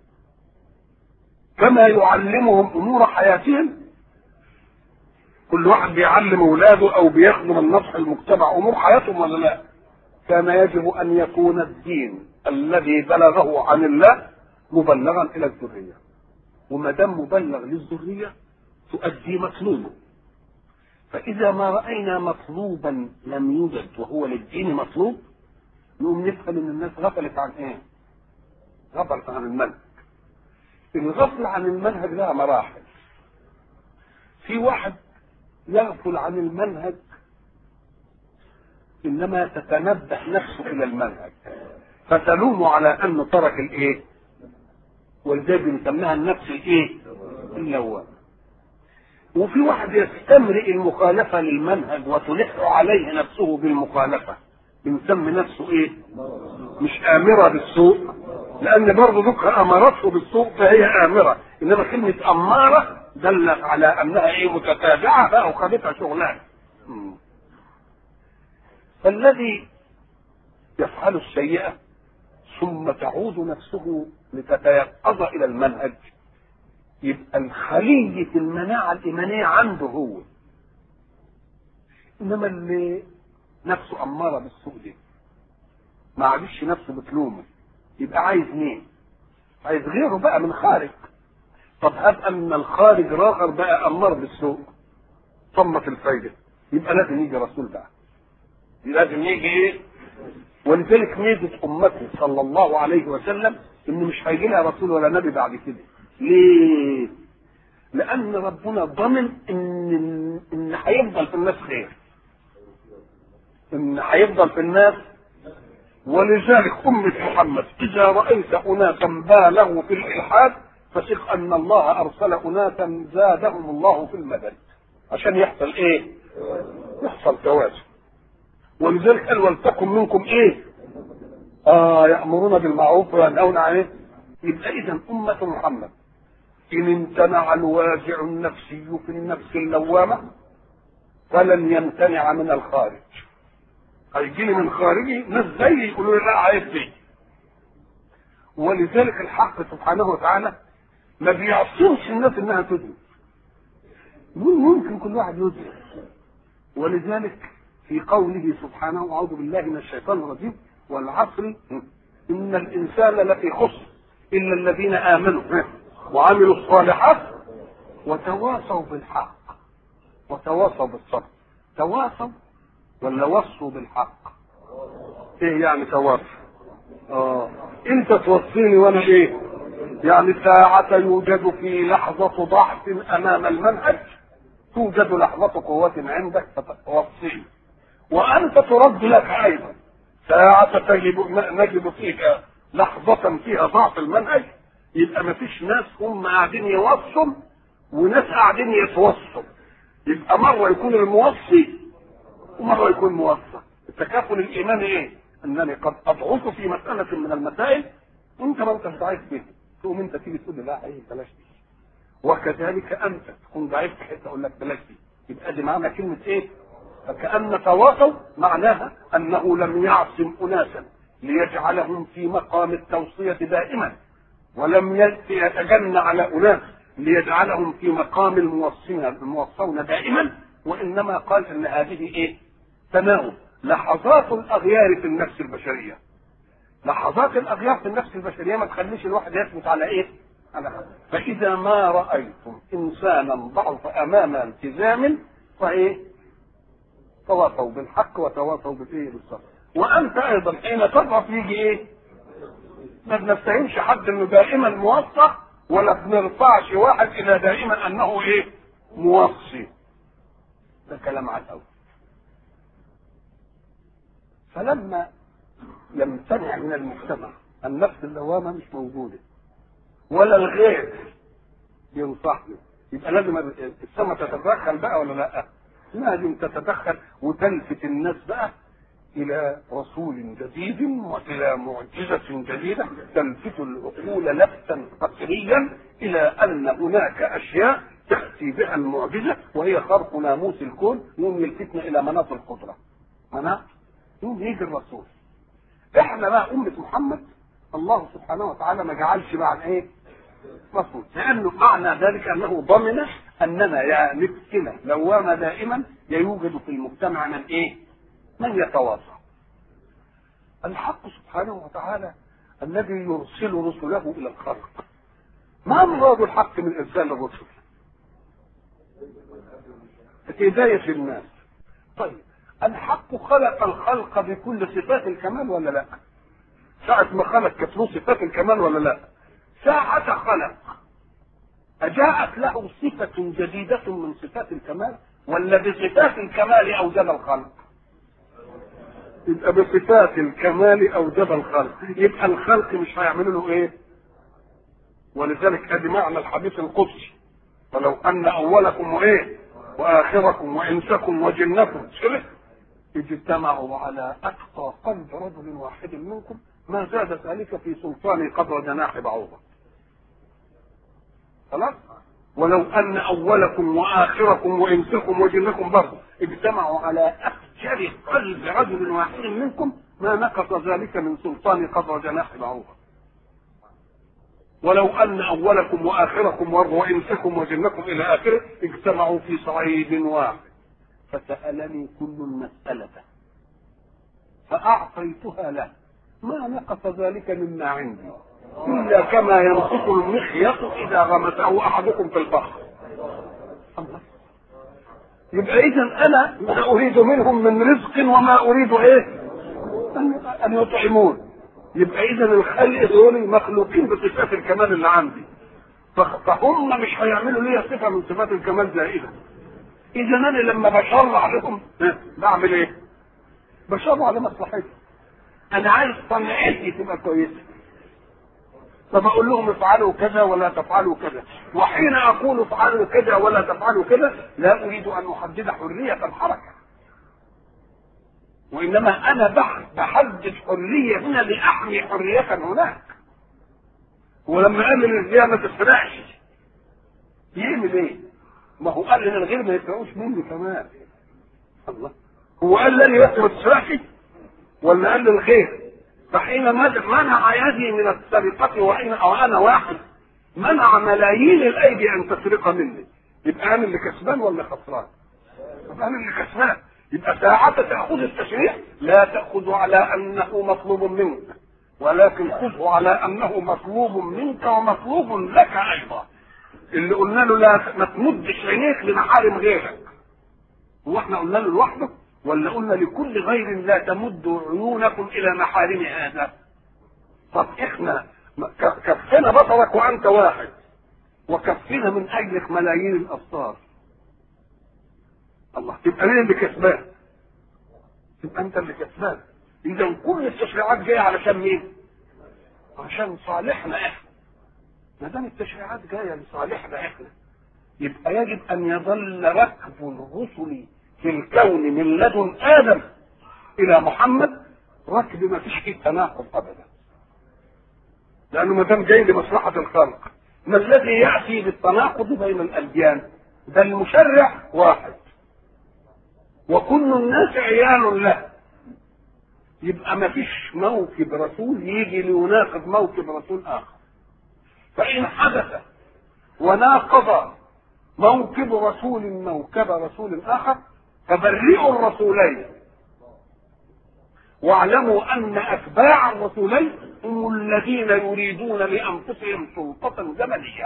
كما يعلمهم أمور حياتهم كل واحد بيعلم أولاده أو بيخدم النصح المجتمع أمور حياتهم ولا لا كان يجب أن يكون الدين الذي بلغه عن الله مبلغا إلى الذرية وما دام مبلغ للذرية تؤدي مطلوبه فإذا ما رأينا مطلوبا لم يوجد وهو للدين مطلوب نقوم نفهم ان الناس غفلت عن ايه؟ غفلت عن المنهج. الغفل عن المنهج لها مراحل. في واحد يغفل عن المنهج انما تتنبه نفسه الى المنهج فتلوم على انه ترك الايه؟ ولذلك بنسميها النفس الايه؟ اللوامه. وفي واحد يستمرئ المخالفه للمنهج وتلح عليه نفسه بالمخالفه. بنسمي نفسه ايه مش امره بالسوء لان برضه ذكر امرته بالسوء فهي امره انما كلمه اماره دلت على انها ايه متتابعه بقى وخدتها شغلانه فالذي يفعل السيئه ثم تعود نفسه لتتيقظ الى المنهج يبقى الخلية المناعة الإيمانية عنده هو إنما اللي نفسه أمارة بالسوء دي ما عادش نفسه بتلومه يبقى عايز مين؟ عايز غيره بقى من خارج طب هب أن الخارج راغر بقى أمار بالسوء طمت الفايدة يبقى لازم يجي رسول بقى لازم يجي ايه؟ ولذلك ميزة أمته صلى الله عليه وسلم إن مش هيجي لها رسول ولا نبي بعد كده ليه؟ لأن ربنا ضمن إن إن هيفضل في الناس خير ان هيفضل في الناس ولذلك أمة محمد إذا رأيت أناسا بالغوا في الإلحاد فثق أن الله أرسل أناسا زادهم الله في المدد عشان يحصل إيه؟ يحصل توازن ولذلك قال ولتكن منكم إيه؟ آه يأمرون بالمعروف وينهون عن إيه؟ يبقى إذا أمة محمد إن امتنع الواجع النفسي في النفس اللوامة فلن يمتنع من الخارج هيجي لي من خارجي ناس زيي يقولوا لي لا عايز دي ولذلك الحق سبحانه وتعالى ما بيعصمش الناس انها تدرك يقول ممكن كل واحد يدرك ولذلك في قوله سبحانه اعوذ بالله من الشيطان الرجيم والعصر ان الانسان لفي خسر الا الذين امنوا وعملوا الصالحات وتواصوا بالحق وتواصوا بالصبر تواصوا ولا وصوا بالحق ايه يعني تواصوا اه انت توصيني وانا ايه يعني ساعة يوجد في لحظة ضعف امام المنهج توجد لحظة قوة عندك فتوصيني وانت ترد لك ايضا ساعة تجد نجد فيك لحظة فيها ضعف المنهج يبقى ما فيش ناس هم قاعدين يوصوا وناس قاعدين يتوصوا يبقى مره يكون الموصي ومره يكون موصى التكافل الايماني ايه؟ انني قد اضعف في مساله من المسائل انت ما انتش ضعيف فيها تقوم انت تيجي تقول لي لا ايه بلاش دي وكذلك انت تكون ضعيف في حته اقول لك بلاش دي يبقى دي معنى كلمه ايه؟ فكأن تواصوا معناها انه لم يعصم اناسا ليجعلهم في مقام التوصية دائما ولم يتجنى على اناس ليجعلهم في مقام الموصين الموصون دائما وانما قال ان هذه ايه؟ تناوب لحظات الاغيار في النفس البشريه لحظات الاغيار في النفس البشريه ما تخليش الواحد يثبت على ايه؟ على حاجة. فاذا ما رايتم انسانا ضعف امام التزام فايه؟ تواصوا بالحق وتواصوا بالايه؟ بالصبر. وانت ايضا حين تضعف يجي ايه؟ ما بنفتهمش حد انه دائما موثق ولا بنرفعش واحد الى دائما انه ايه؟ موصي. ده كلام على الاول. فلما يمتنع من المجتمع النفس اللوامه مش موجوده ولا الغير ينصحني يبقى لازم السماء تتدخل بقى ولا لا؟ لازم تتدخل وتلفت الناس بقى الى رسول جديد والى معجزه جديده تلفت العقول لفتا قسريا الى ان هناك اشياء تاتي بها المعجزه وهي خرق ناموس الكون يوم يلفتنا الى مناط القدره مناط يوم يجي الرسول احنا بقى أمة محمد الله سبحانه وتعالى ما جعلش بعد ايه؟ رسول لأنه معنى ذلك أنه ضمن أننا يا نفسنا لوامة دائما يوجد في المجتمع من ايه؟ من يتواصى الحق سبحانه وتعالى الذي يرسل رسله إلى الخلق ما مراد الحق من إرسال الرسل؟ هداية الناس طيب الحق خلق الخلق بكل صفات الكمال ولا لا ساعة ما خلق كانت له صفات الكمال ولا لا ساعة خلق أجاءت له صفة جديدة من صفات الكمال ولا بصفات الكمال أوجد الخلق يبقى بصفات الكمال أوجد الخلق يبقى الخلق مش هيعملوا له إيه ولذلك ادي معنى الحديث القدسي ولو أن أولكم وإيه وآخركم وإنسكم وجنكم شبه اجتمعوا على اتقى قلب رجل واحد منكم ما زاد ذلك في سلطان قدر جناح بعوضه خلاص ولو ان اولكم واخركم وانسكم وجنكم برضه اجتمعوا على افجر قلب رجل واحد منكم ما نقص ذلك من سلطان قدر جناح بعوضه ولو ان اولكم واخركم وانسكم وجنكم الى اخره اجتمعوا في صعيد واحد فسألني كل مسألة فأعطيتها له ما نقص ذلك مما عندي إلا كما ينقص المخيط إذا غمسه أحدكم في البحر يبقى إذا أنا ما أريد منهم من رزق وما أريد إيه؟ أن يطعمون يبقى إذا الخلق دول مخلوقين بصفات الكمال اللي عندي فهم مش هيعملوا لي صفة من صفات الكمال زائدة اذا انا لما بشرع لهم بعمل ايه؟ بشرع لمصلحتي انا عايز صنعتي تبقى كويسه فبقول لهم افعلوا كذا ولا تفعلوا كذا وحين اقول افعلوا كذا ولا تفعلوا كذا لا اريد ان احدد حريه الحركه وانما انا بحدد حريه هنا لاحمي حريه هناك ولما قال للرجال ما تسرقش يعمل ايه؟ ما هو قال ان الغير ما يسرقوش مني كمان الله هو قال لي بس ما تسرقش ولا قال للخير فحين منع يدي من السرقة وإن أو أنا واحد منع ملايين الأيدي أن تسرق مني يبقى أنا اللي كسبان ولا خسران؟ يبقى أنا اللي كسبان يبقى ساعة تأخذ التشريع لا تأخذ على أنه مطلوب منك ولكن خذه على أنه مطلوب منك ومطلوب لك أيضا اللي قلنا له لا ما تمدش عينيك لمحارم غيرك هو احنا قلنا له لوحده ولا قلنا لكل غير لا تمدوا عيونكم الى محارم هذا طب احنا كفنا بصرك وانت واحد وكفنا من اجلك ملايين الابصار الله تبقى مين اللي كسبان تبقى انت اللي كسبان اذا كل التشريعات جايه علشان مين عشان صالحنا احنا ما دام التشريعات جايه لصالحنا احنا يبقى يجب ان يظل ركب الرسل في الكون من لدن ادم الى محمد ركب ما فيش فيه تناقض ابدا لانه ما دام جاي لمصلحه الخلق ما الذي ياتي بالتناقض بين الاديان ده المشرع واحد وكل الناس عيال له يبقى ما فيش موكب رسول يجي ليناقض موكب رسول اخر فان حدث وناقض موكب رسول موكب رسول اخر فبرئوا الرسولين واعلموا ان اتباع الرسولين هم الذين يريدون لانفسهم سلطه زمنيه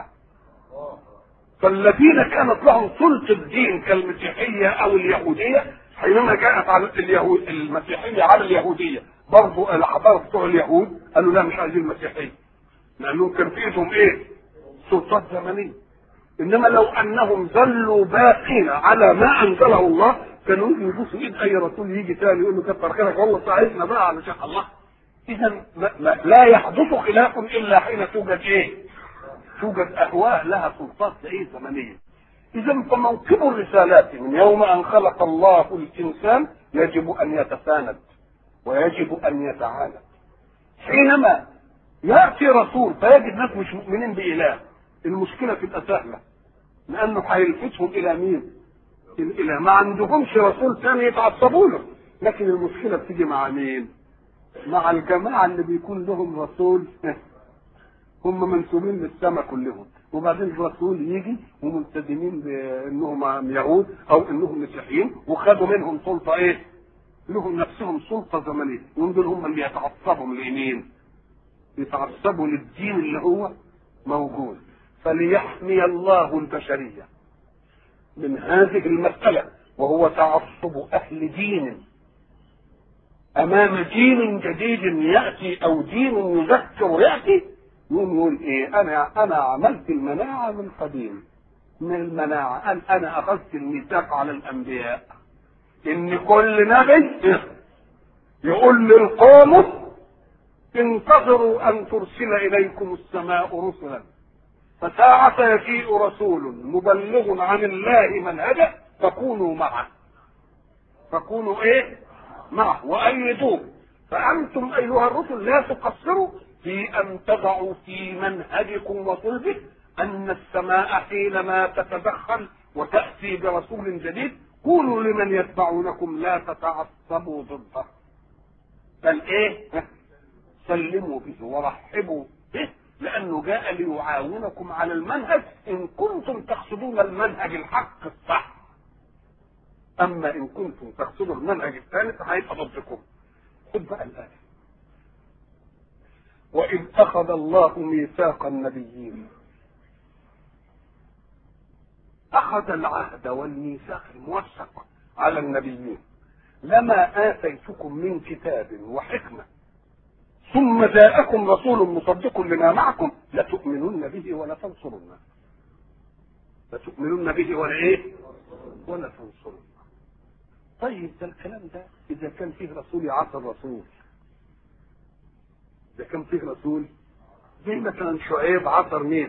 فالذين كانت لهم سلطه الدين كالمسيحيه او اليهوديه حينما جاءت على اليهود المسيحيه على اليهوديه برضه الاحبار بتوع اليهود قالوا لا مش عايزين المسيحيه لانهم كان في ايدهم ايه؟ سلطات زمنيه انما لو انهم ظلوا باقين على ما انزله الله كانوا يجوا يبوسوا ايد اي رسول يجي تاني يقول له كتر خيرك والله ساعدنا بقى علشان الله اذا لا يحدث خلاف الا حين توجد ايه؟ توجد اهواء لها سلطات ايه زمنيه اذا فموكب الرسالات من يوم ان خلق الله الانسان يجب ان يتساند ويجب ان يتعالى حينما ياتي رسول فيجد ناس مش مؤمنين باله المشكله تبقى سهله لانه هيلفتهم الى مين؟ الى ما عندهمش رسول ثاني يتعصبوا له لكن المشكله بتيجي مع مين؟ مع الجماعه اللي بيكون لهم رسول هم منسوبين للسماء كلهم وبعدين الرسول يجي وملتزمين بانهم يهود او انهم مسيحيين وخدوا منهم سلطه ايه؟ لهم نفسهم سلطه زمنيه يوم دول هم اللي يتعصبوا لمين؟ يتعصبوا للدين اللي هو موجود فليحمي الله البشريه من هذه المساله وهو تعصب اهل دين امام دين جديد ياتي او دين يذكر ياتي يقوم يقول ايه انا انا عملت المناعه من قديم من المناعه قال انا اخذت الميثاق على الانبياء ان كل نبي يقول للقوم انتظروا ان ترسل اليكم السماء رسلا فساعة يجيء رسول مبلغ عن الله منهجه فكونوا معه فكونوا ايه معه وايدوه فانتم ايها الرسل لا تقصروا في ان تضعوا في منهجكم وصلبه ان السماء حينما تتدخل وتاتي برسول جديد قولوا لمن يتبعونكم لا تتعصبوا ضده بل ايه سلموا به ورحبوا به لانه جاء ليعاونكم على المنهج ان كنتم تقصدون المنهج الحق الصح اما ان كنتم تقصدوا المنهج الثاني فهيبقى ضدكم خد بقى الايه واذ اخذ الله ميثاق النبيين اخذ العهد والميثاق الموثق على النبيين لما اتيتكم من كتاب وحكمه ثم جاءكم رسول مصدق لما معكم لتؤمنن به ولا تنصرنه لتؤمنن به ولا ايه ولا تنصرنه طيب ده الكلام ده اذا كان فيه رسول يعصى الرسول اذا كان فيه رسول زي مثلا شعيب عصر مين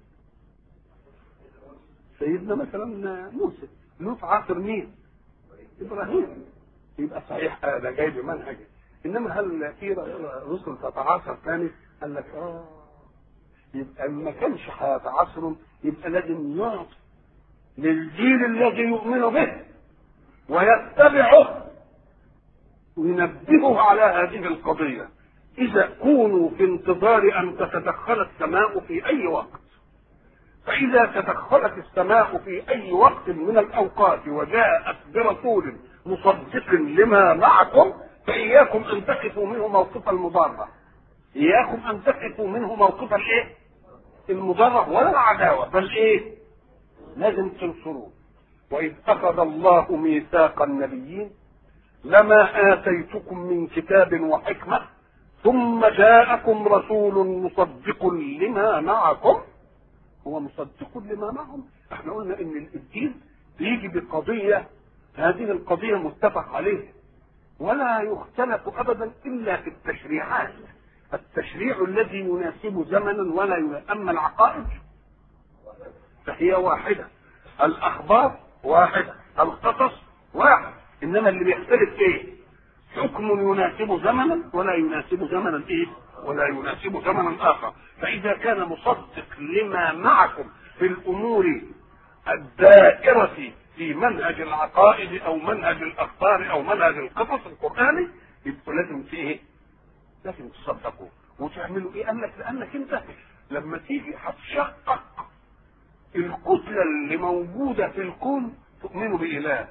سيدنا مثلا موسى لوط عصر مين ابراهيم يبقى صحيح هذا جاي بمنهج انما هل في رسل تتعاصر ثاني؟ قال لك اه يبقى ما كانش هيتعاصروا يبقى لازم يعطي للجيل الذي يؤمن به ويتبعه وينبهه على هذه القضية إذا كونوا في انتظار أن تتدخل السماء في أي وقت فإذا تدخلت السماء في أي وقت من الأوقات وجاءت برسول مصدق لما معكم فإياكم أن تقفوا منه موقف المضارة إياكم أن تقفوا منه موقف الإيه؟ المضارة ولا العداوة بل إيه؟ لازم تنصروه وإذ أخذ الله ميثاق النبيين لما آتيتكم من كتاب وحكمة ثم جاءكم رسول مصدق لما معكم هو مصدق لما معهم احنا قلنا ان الدين بيجي بقضية هذه القضية متفق عليها ولا يختلف ابدا الا في التشريعات التشريع الذي يناسب زمنا ولا يناسب اما العقائد فهي واحده الاخبار واحد القصص واحد انما اللي بيختلف ايه حكم يناسب زمنا ولا يناسب زمنا ايه ولا يناسب زمنا اخر فاذا كان مصدق لما معكم في الامور الدائرة في منهج العقائد او منهج الاخبار او منهج القصص القرآني يبقوا لازم فيه لازم تصدقوا وتعملوا ايه قال لك لانك انت لما تيجي هتشقق الكتلة اللي موجودة في الكون تؤمنوا بإله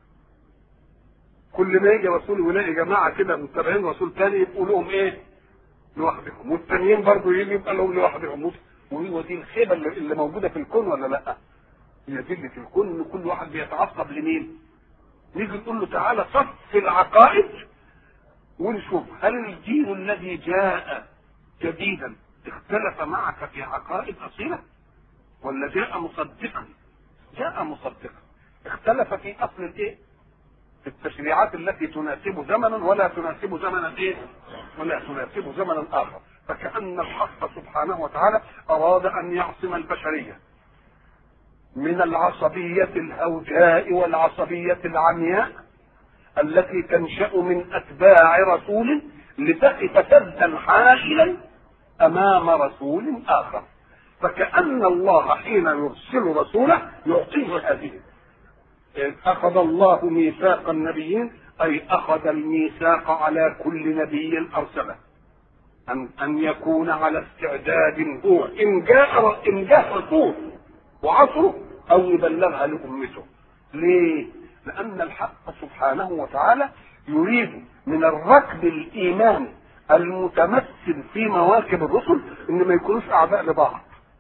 كل ما يجي رسول ويلاقي جماعة كده متابعين رسول تاني يبقوا لهم ايه؟ لوحدهم والتانيين برضه يجي يبقى لهم لوحدهم وهو دي الخيبة اللي, اللي موجودة في الكون ولا لأ؟ هي دي في الكون ان كل واحد بيتعصب لمين؟ نيجي نقول له تعالى صف العقائد ونشوف هل الدين الذي جاء جديدا اختلف معك في عقائد اصيله ولا جاء مصدقا جاء مصدقا اختلف في اصل الايه في التشريعات التي تناسب زمنا ولا تناسب زمنا ايه ولا تناسب زمنا اخر فكأن الحق سبحانه وتعالى اراد ان يعصم البشرية من العصبية الهوجاء والعصبية العمياء التي تنشأ من اتباع رسول لتقف سدا حائلا امام رسول اخر فكأن الله حين يرسل رسوله يعطيه هذه إذ أخذ الله ميثاق النبيين أي أخذ الميثاق على كل نبي أرسله أن أن يكون على استعداد هو إن جاء إن جاء رسول وعصره أو يبلغها لأمته. ليه؟ لأن الحق سبحانه وتعالى يريد من الركب الإيماني المتمثل في مواكب الرسل إن ما يكونوش أعداء لبعض.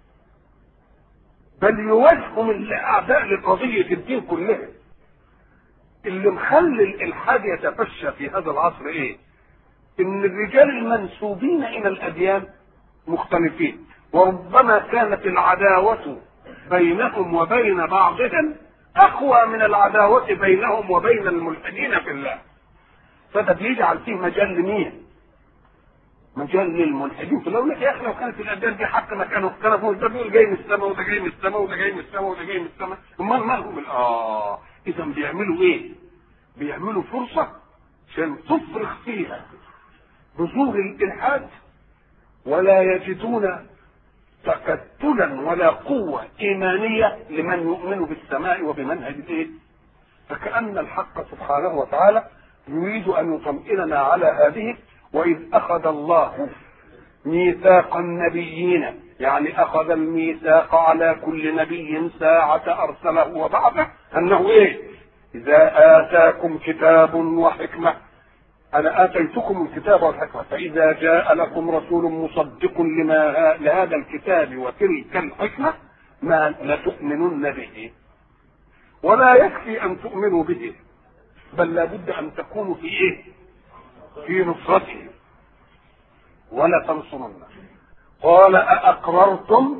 بل يواجههم الاعداء لقضيه الدين كلها اللي مخلي الالحاد يتفشى في هذا العصر ايه ان الرجال المنسوبين الى الاديان مختلفين وربما كانت العداوه بينهم وبين بعضهم اقوى من العداوه بينهم وبين الملحدين في الله فده بيجعل فيه مجال لمين مجال للملحدين في الاول يا اخي لو كانت الاديان دي حق ما كانوا اختلفوا ده بيقول جاي من السماء وده جاي من السماء وده جاي من السماء وده جاي من السماء امال مالهم اه اذا بيعملوا ايه؟ بيعملوا فرصه عشان تفرغ فيها بذور الالحاد ولا يجدون تكتلا ولا قوة إيمانية لمن يؤمن بالسماء وبمنهج الإيه؟ فكأن الحق سبحانه وتعالى يريد أن يطمئننا على هذه وإذ أخذ الله ميثاق النبيين يعني أخذ الميثاق على كل نبي ساعة أرسله وبعثه أنه إيه؟ إذا آتاكم كتاب وحكمة أنا آتيتكم الكتاب والحكمة فإذا جاء لكم رسول مصدق لما لهذا الكتاب وتلك الحكمة ما لتؤمنن به ولا يكفي أن تؤمنوا به بل لابد أن تكونوا في إيه؟ في نصرته ولا تنصرن قال أأقررتم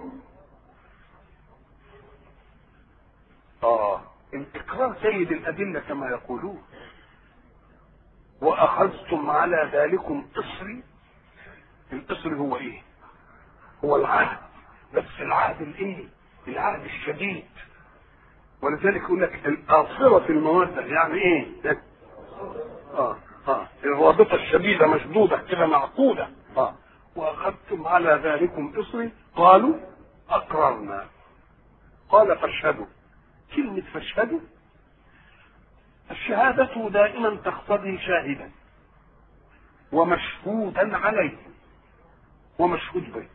آه الإقرار سيد الأدلة كما يقولون وأخذتم على ذلكم إصري الإصر هو إيه؟ هو العهد بس العهد الإيه؟ العهد الشديد ولذلك يقول لك الآصرة المودة يعني إيه؟ آه آه الرابطة الشديدة مشدودة كده معقودة آه وأخذتم على ذلكم إصري قالوا أقررنا قال فاشهدوا كلمة فاشهدوا الشهادة دائما تقتضي شاهدا ومشهودا عليه ومشهود به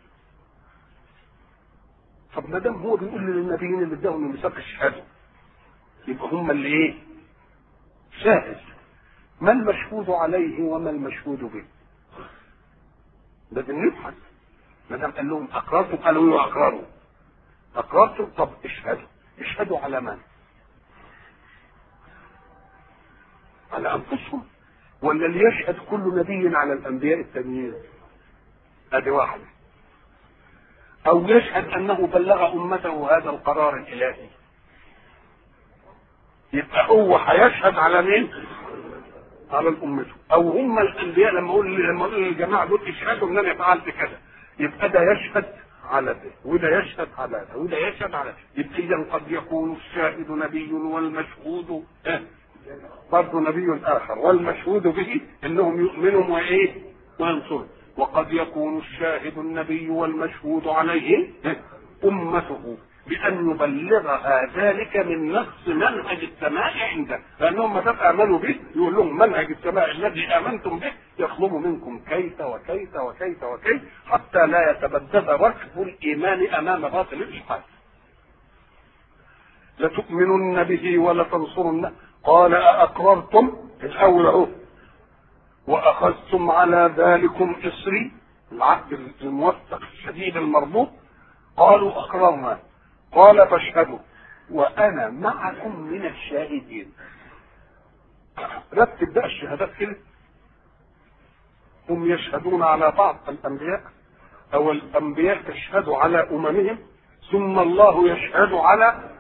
طب ما دام هو بيقول للنبيين اللي اداهم الميثاق الشهاده يبقى هم اللي ايه؟ شاهد ما المشهود عليه وما المشهود به؟ لازم نبحث ما دام قال لهم اقررتم قالوا ايوه اقرروا اقررتم طب اشهدوا اشهدوا على من؟ على انفسهم ولا ليشهد كل نبي على الانبياء التانيين ادي واحده او يشهد انه بلغ امته هذا القرار الالهي يبقى هو هيشهد على مين على امته او هم الانبياء لما اقول لما اقول للجماعه دول اشهدوا ان انا فعلت كذا يبقى ده يشهد على ده وده يشهد على ده وده يشهد على ده يبقى اذا قد يكون الشاهد نبي والمشهود إيه؟ برضه نبي اخر والمشهود به انهم يؤمنوا وايه وينصروا وقد يكون الشاهد النبي والمشهود عليه إيه؟ امته بأن يبلغها ذلك من نص منهج السماء عنده لأنهم ما دام آمنوا به يقول لهم منهج السماء الذي آمنتم به يطلب منكم كيف وكيف وكيف وكيف حتى لا يتبدد ركب الإيمان أمام باطل الإلحاد لتؤمنن به ولتنصرن قال أأقررتم الأول أهو وأخذتم على ذلكم إصري العهد الموثق الشديد المربوط قالوا أقررنا قال فاشهدوا وانا معكم من الشاهدين رتب بقى الشهادات كده هم يشهدون على بعض الانبياء او الانبياء تشهد على اممهم ثم الله يشهد على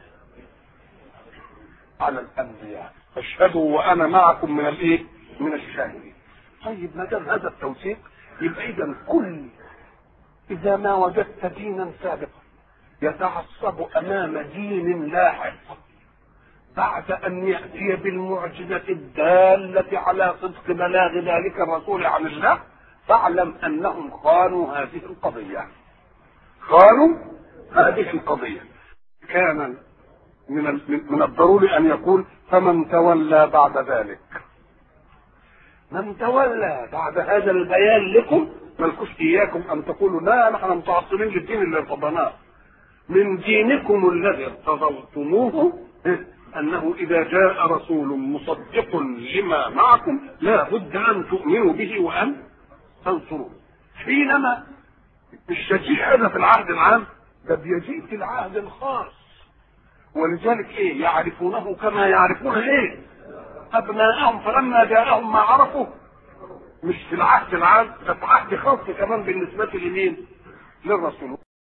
على الانبياء فاشهدوا وانا معكم من الايه من الشاهدين طيب ما دام هذا التوثيق يبقى اذا كل اذا ما وجدت دينا سابقا يتعصب امام دين لاحق بعد ان ياتي بالمعجزه الداله على صدق بلاغ ذلك الرسول عن الله فاعلم انهم خانوا هذه القضيه خانوا هذه القضيه كان من من الضروري ان يقول فمن تولى بعد ذلك من تولى بعد هذا البيان لكم ملكوش اياكم ان تقولوا لا نحن متعصبين للدين اللي ارتضيناه من دينكم الذي ارتضيتموه انه اذا جاء رسول مصدق لما معكم لا بد ان تؤمنوا به وان تنصروه حينما مش يجيء هذا في العهد العام ده بيجيء في العهد الخاص ولذلك ايه يعرفونه كما يعرفون ايه ابناءهم فلما جاءهم ما عرفوا مش في العهد العام ده في عهد خاص كمان بالنسبه لمين للرسول